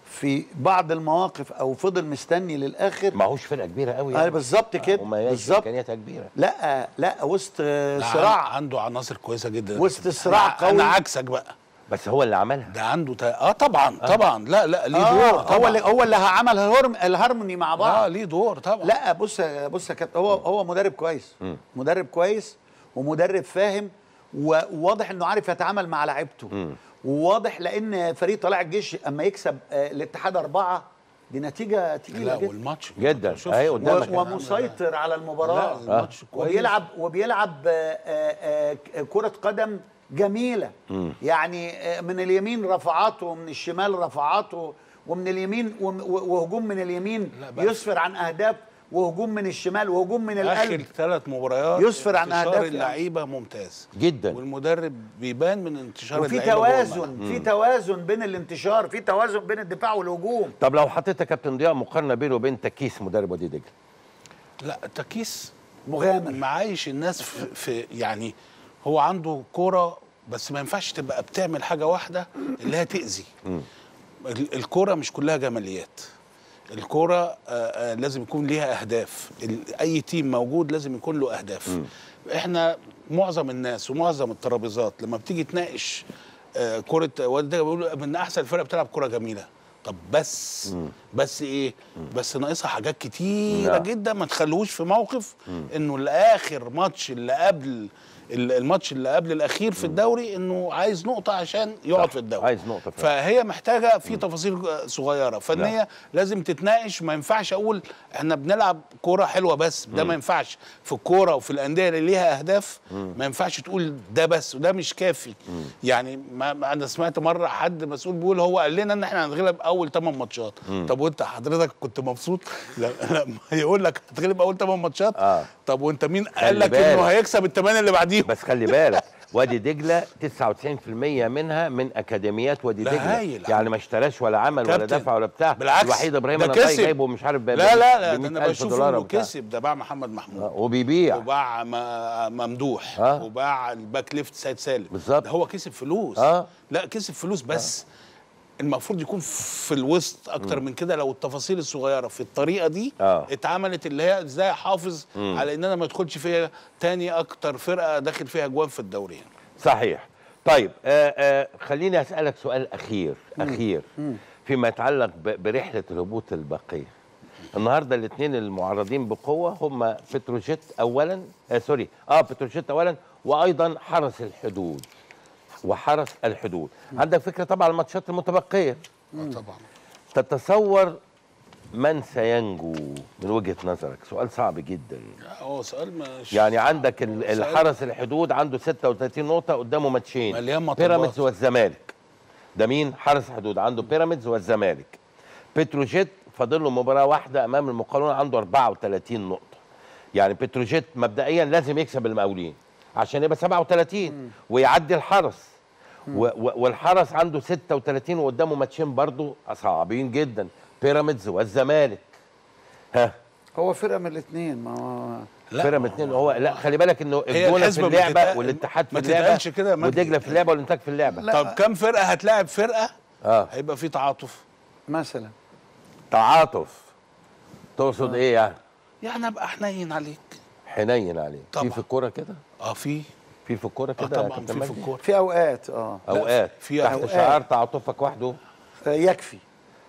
Speaker 2: في بعض المواقف او فضل مستني للاخر
Speaker 1: معهوش فرقه كبيره قوي
Speaker 2: آه بالظبط كده
Speaker 1: وما هياش
Speaker 2: بالظبط
Speaker 1: امكانياتها كبيره
Speaker 2: لا لا وسط آه،
Speaker 3: لا،
Speaker 2: صراع
Speaker 3: عنده عناصر كويسه جدا
Speaker 2: وسط الصراع
Speaker 3: أنا-
Speaker 2: قوي.
Speaker 3: انا عكسك بقى
Speaker 1: بس هو اللي عملها
Speaker 3: ده عنده تا... اه طبعا طبعا لا لا ليه
Speaker 2: آه
Speaker 3: دور طبعا
Speaker 2: هو اللي هو اللي عمل الهرم الهارموني مع بعض
Speaker 3: اه ليه دور طبعا
Speaker 2: لا بص بص يا كابتن هو هو مدرب كويس مدرب كويس ومدرب فاهم وواضح انه عارف يتعامل مع لعيبته وواضح لان فريق طلائع الجيش اما يكسب آه، الاتحاد اربعه دي نتيجه
Speaker 3: لا
Speaker 2: تقيله جدا
Speaker 3: والماتش
Speaker 1: جدا.
Speaker 3: شوف
Speaker 1: أهي
Speaker 2: و-
Speaker 1: قدامك.
Speaker 2: ومسيطر على المباراه
Speaker 3: لا الماتش كويس
Speaker 2: وبيلعب وبيلعب آه، آه، آه، كرة قدم جميلة يعني آه، من اليمين رفعاته ومن الشمال رفعاته ومن اليمين وم- و- وهجوم من اليمين
Speaker 3: لا بقى.
Speaker 2: يسفر عن أهداف وهجوم من الشمال وهجوم من
Speaker 3: اخر
Speaker 2: القلب
Speaker 3: ثلاث مباريات
Speaker 2: يسفر عن
Speaker 3: انتشار
Speaker 2: أهداف يعني.
Speaker 3: اللعيبه ممتاز
Speaker 1: جدا
Speaker 3: والمدرب بيبان من انتشار
Speaker 2: وفي
Speaker 3: اللعيبه جوه
Speaker 2: توازن
Speaker 3: الملعب.
Speaker 2: في توازن بين الانتشار في توازن بين الدفاع والهجوم
Speaker 1: طب لو حطيت يا كابتن ضياء مقارنه بينه وبين تكيس مدرب وادي دجله
Speaker 3: لا تكيس
Speaker 2: مغامر
Speaker 3: معايش الناس في, في يعني هو عنده كوره بس ما ينفعش تبقى بتعمل حاجه واحده اللي هي تاذي ال- الكوره مش كلها جماليات الكوره آه، آه، لازم يكون ليها اهداف ال- اي تيم موجود لازم يكون له اهداف احنا معظم الناس ومعظم الترابيزات لما بتيجي تناقش آه، كره وادي دجله بيقولوا من احسن الفرق بتلعب كوره جميله طب بس بس ايه بس ناقصها حاجات كتيره
Speaker 1: نعم.
Speaker 3: جدا ما تخلوش في موقف انه الاخر ماتش اللي قبل ال- الماتش اللي قبل الاخير في الدوري انه عايز نقطه عشان يقعد
Speaker 1: صح،
Speaker 3: في الدوري
Speaker 1: عايز نقطة فعلا.
Speaker 3: فهي محتاجه في تفاصيل صغيره فنيه لازم تتناقش ما ينفعش اقول احنا بنلعب كوره حلوه بس ده ما ينفعش في الكوره وفي الانديه اللي ليها اهداف ما ينفعش تقول ده بس وده مش كافي يعني ما ما انا سمعت مره حد مسؤول بيقول هو قال لنا ان احنا هنتغلب اول 8 ماتشات طب وانت حضرتك كنت مبسوط لا- لما يقول لك هتغلب اول 8 ماتشات
Speaker 1: آه.
Speaker 3: طب وانت مين
Speaker 1: خلي
Speaker 3: قال لك
Speaker 1: بالك.
Speaker 3: انه هيكسب الثمانيه اللي بعديهم
Speaker 1: بس خلي بالك وادي دجله 99% منها من اكاديميات وادي
Speaker 3: لا
Speaker 1: دجله
Speaker 3: هايل.
Speaker 1: يعني ما اشتراش ولا عمل ولا
Speaker 3: كابتن.
Speaker 1: دفع ولا بتاع
Speaker 3: بالعكس
Speaker 1: الوحيد ابراهيم
Speaker 3: ده
Speaker 1: النطاي
Speaker 3: كسب.
Speaker 1: جايبه مش عارف ب
Speaker 3: لا لا لا
Speaker 1: ب
Speaker 3: ده انا
Speaker 1: 100,000
Speaker 3: بشوف
Speaker 1: دولار
Speaker 3: انه
Speaker 1: وبتاع.
Speaker 3: كسب ده باع محمد محمود
Speaker 1: آه، وبيبيع
Speaker 3: وباع م- ممدوح
Speaker 1: آه.
Speaker 3: وباع الباك ليفت سيد سالم
Speaker 1: بالظبط.
Speaker 3: ده هو كسب فلوس
Speaker 1: آه.
Speaker 3: لا كسب فلوس بس المفروض يكون في الوسط اكتر من كده لو التفاصيل الصغيره في الطريقه دي
Speaker 1: آه.
Speaker 3: اتعملت اللي هي ازاي احافظ على ان انا ما ادخلش فيها تاني اكتر فرقه داخل فيها جوان في الدوري يعني.
Speaker 1: صحيح طيب آه آه خليني اسالك سؤال اخير اخير فيما يتعلق ب- برحله الهبوط الباقيه النهارده الاثنين المعرضين بقوه هم بتروجيت اولا آه سوري اه بتروجيت اولا وايضا حرس الحدود وحرس الحدود عندك فكره طبعا الماتشات المتبقيه
Speaker 3: طبعا
Speaker 1: تتصور من سينجو من وجهه نظرك سؤال صعب جدا
Speaker 3: هو سؤال مش
Speaker 1: يعني عندك ال-
Speaker 3: سؤال-
Speaker 1: الحرس الحدود عنده 36 نقطة قدامه ماتشين
Speaker 3: مليان مطبات.
Speaker 1: بيراميدز والزمالك ده مين؟ حرس الحدود عنده بيراميدز والزمالك بتروجيت فاضل له مباراة واحدة أمام المقاولون عنده 34 نقطة يعني بتروجيت مبدئيا لازم يكسب المقاولين عشان يبقى 37 ويعدي الحرس و و والحرس عنده 36 وقدامه ماتشين برضه صعبين جدا بيراميدز والزمالك ها
Speaker 2: هو فرقه من الاثنين ما هو
Speaker 3: لا،
Speaker 1: بيراميدز اتنين هو لا خلي بالك انه
Speaker 3: هي
Speaker 1: الجونه في
Speaker 3: الحسبة
Speaker 1: اللعبه
Speaker 3: بتتق-
Speaker 1: والاتحاد في
Speaker 3: ما
Speaker 1: اللعبه
Speaker 3: تتقالش كده يا مجدي.
Speaker 1: ودجله في اللعبه والانتاج في اللعبه
Speaker 3: طب كم فرقه هتلاعب فرقه
Speaker 1: اه
Speaker 3: هيبقى في تعاطف
Speaker 2: مثلا
Speaker 1: تعاطف تقصد ايه يعني
Speaker 3: يعني ابقى حنين عليك
Speaker 1: حنين عليه في
Speaker 3: طبعا.
Speaker 1: في الكوره كده
Speaker 3: اه في
Speaker 1: في في الكوره
Speaker 3: اه
Speaker 1: كده يا
Speaker 3: طبعا
Speaker 1: كابتن
Speaker 3: في في
Speaker 1: مجدي؟
Speaker 3: الكوره
Speaker 2: في اوقات اه
Speaker 1: اوقات
Speaker 3: في
Speaker 1: تحت
Speaker 3: أوقات.
Speaker 1: شعار تعاطفك وحده
Speaker 2: آه، يكفي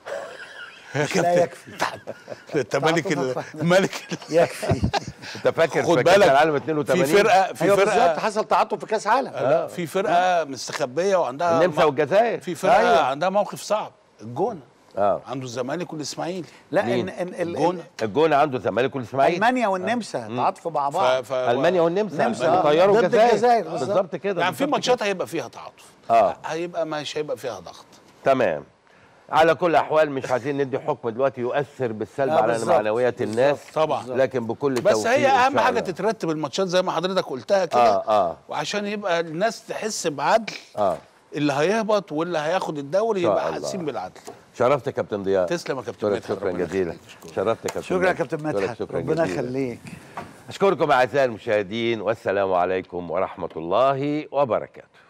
Speaker 2: لا يكفي
Speaker 3: انت ملك ال-
Speaker 2: تعاطفك.
Speaker 3: ملك ال-
Speaker 2: يكفي
Speaker 1: انت فاكر
Speaker 3: خد
Speaker 1: في كأس
Speaker 3: بالك
Speaker 1: العالم
Speaker 3: في
Speaker 1: 82
Speaker 3: فرقه في
Speaker 2: ايوه بالظبط
Speaker 3: فرقه
Speaker 2: حصل تعاطف في كاس عالم
Speaker 3: لا في فرقه مستخبيه وعندها
Speaker 1: النمسا
Speaker 3: م-
Speaker 1: والجزائر
Speaker 3: في فرقه
Speaker 2: أيوة.
Speaker 3: عندها موقف صعب الجونه
Speaker 1: اه
Speaker 3: عنده الزمالك والاسماعيلي
Speaker 2: لا
Speaker 1: مين؟
Speaker 2: ان ان ال-
Speaker 3: الجونه
Speaker 1: الجونه عنده الزمالك والاسماعيلي
Speaker 2: المانيا والنمسا تعاطفوا مع
Speaker 3: ف...
Speaker 2: بعض
Speaker 3: ف...
Speaker 1: المانيا والنمسا
Speaker 2: النمسا،
Speaker 1: اللي
Speaker 2: آه.
Speaker 1: طيروا
Speaker 2: ضد
Speaker 1: الجزائر
Speaker 2: الجزائر، بالظبط.
Speaker 1: بالظبط كده
Speaker 3: يعني في
Speaker 1: بالظبط
Speaker 3: ماتشات
Speaker 1: كده.
Speaker 3: هيبقى فيها تعاطف
Speaker 1: اه
Speaker 3: هيبقى مش هيبقى فيها ضغط
Speaker 1: تمام على كل الاحوال مش عايزين ندي حكم دلوقتي يؤثر بالسلب
Speaker 2: آه،
Speaker 1: على
Speaker 2: بالظبط.
Speaker 1: معنويات الناس
Speaker 3: طبعا.
Speaker 1: لكن بكل
Speaker 3: بس
Speaker 1: توفيق
Speaker 3: هي
Speaker 1: إن
Speaker 3: اهم
Speaker 1: شاء
Speaker 3: حاجه
Speaker 1: الله.
Speaker 3: تترتب الماتشات زي ما حضرتك قلتها كده
Speaker 1: اه اه
Speaker 3: وعشان يبقى الناس تحس بعدل
Speaker 1: اه
Speaker 3: اللي هيهبط واللي هياخد الدوري
Speaker 1: شاء
Speaker 3: يبقى
Speaker 1: الله.
Speaker 3: حاسين بالعدل
Speaker 1: شرفت يا كابتن ضياء
Speaker 3: تسلم يا كابتن
Speaker 1: شكرا
Speaker 3: مدحت،
Speaker 1: شكرا
Speaker 3: ربنا
Speaker 1: جزيلا
Speaker 3: يخليك. شكرا.
Speaker 1: شرفت يا كابتن
Speaker 2: شكرا يا كابتن
Speaker 1: شكرا-
Speaker 2: مدحت
Speaker 1: شكرا
Speaker 2: ربنا
Speaker 1: جزيلا.
Speaker 2: يخليك
Speaker 1: اشكركم اعزائي المشاهدين والسلام عليكم ورحمه الله وبركاته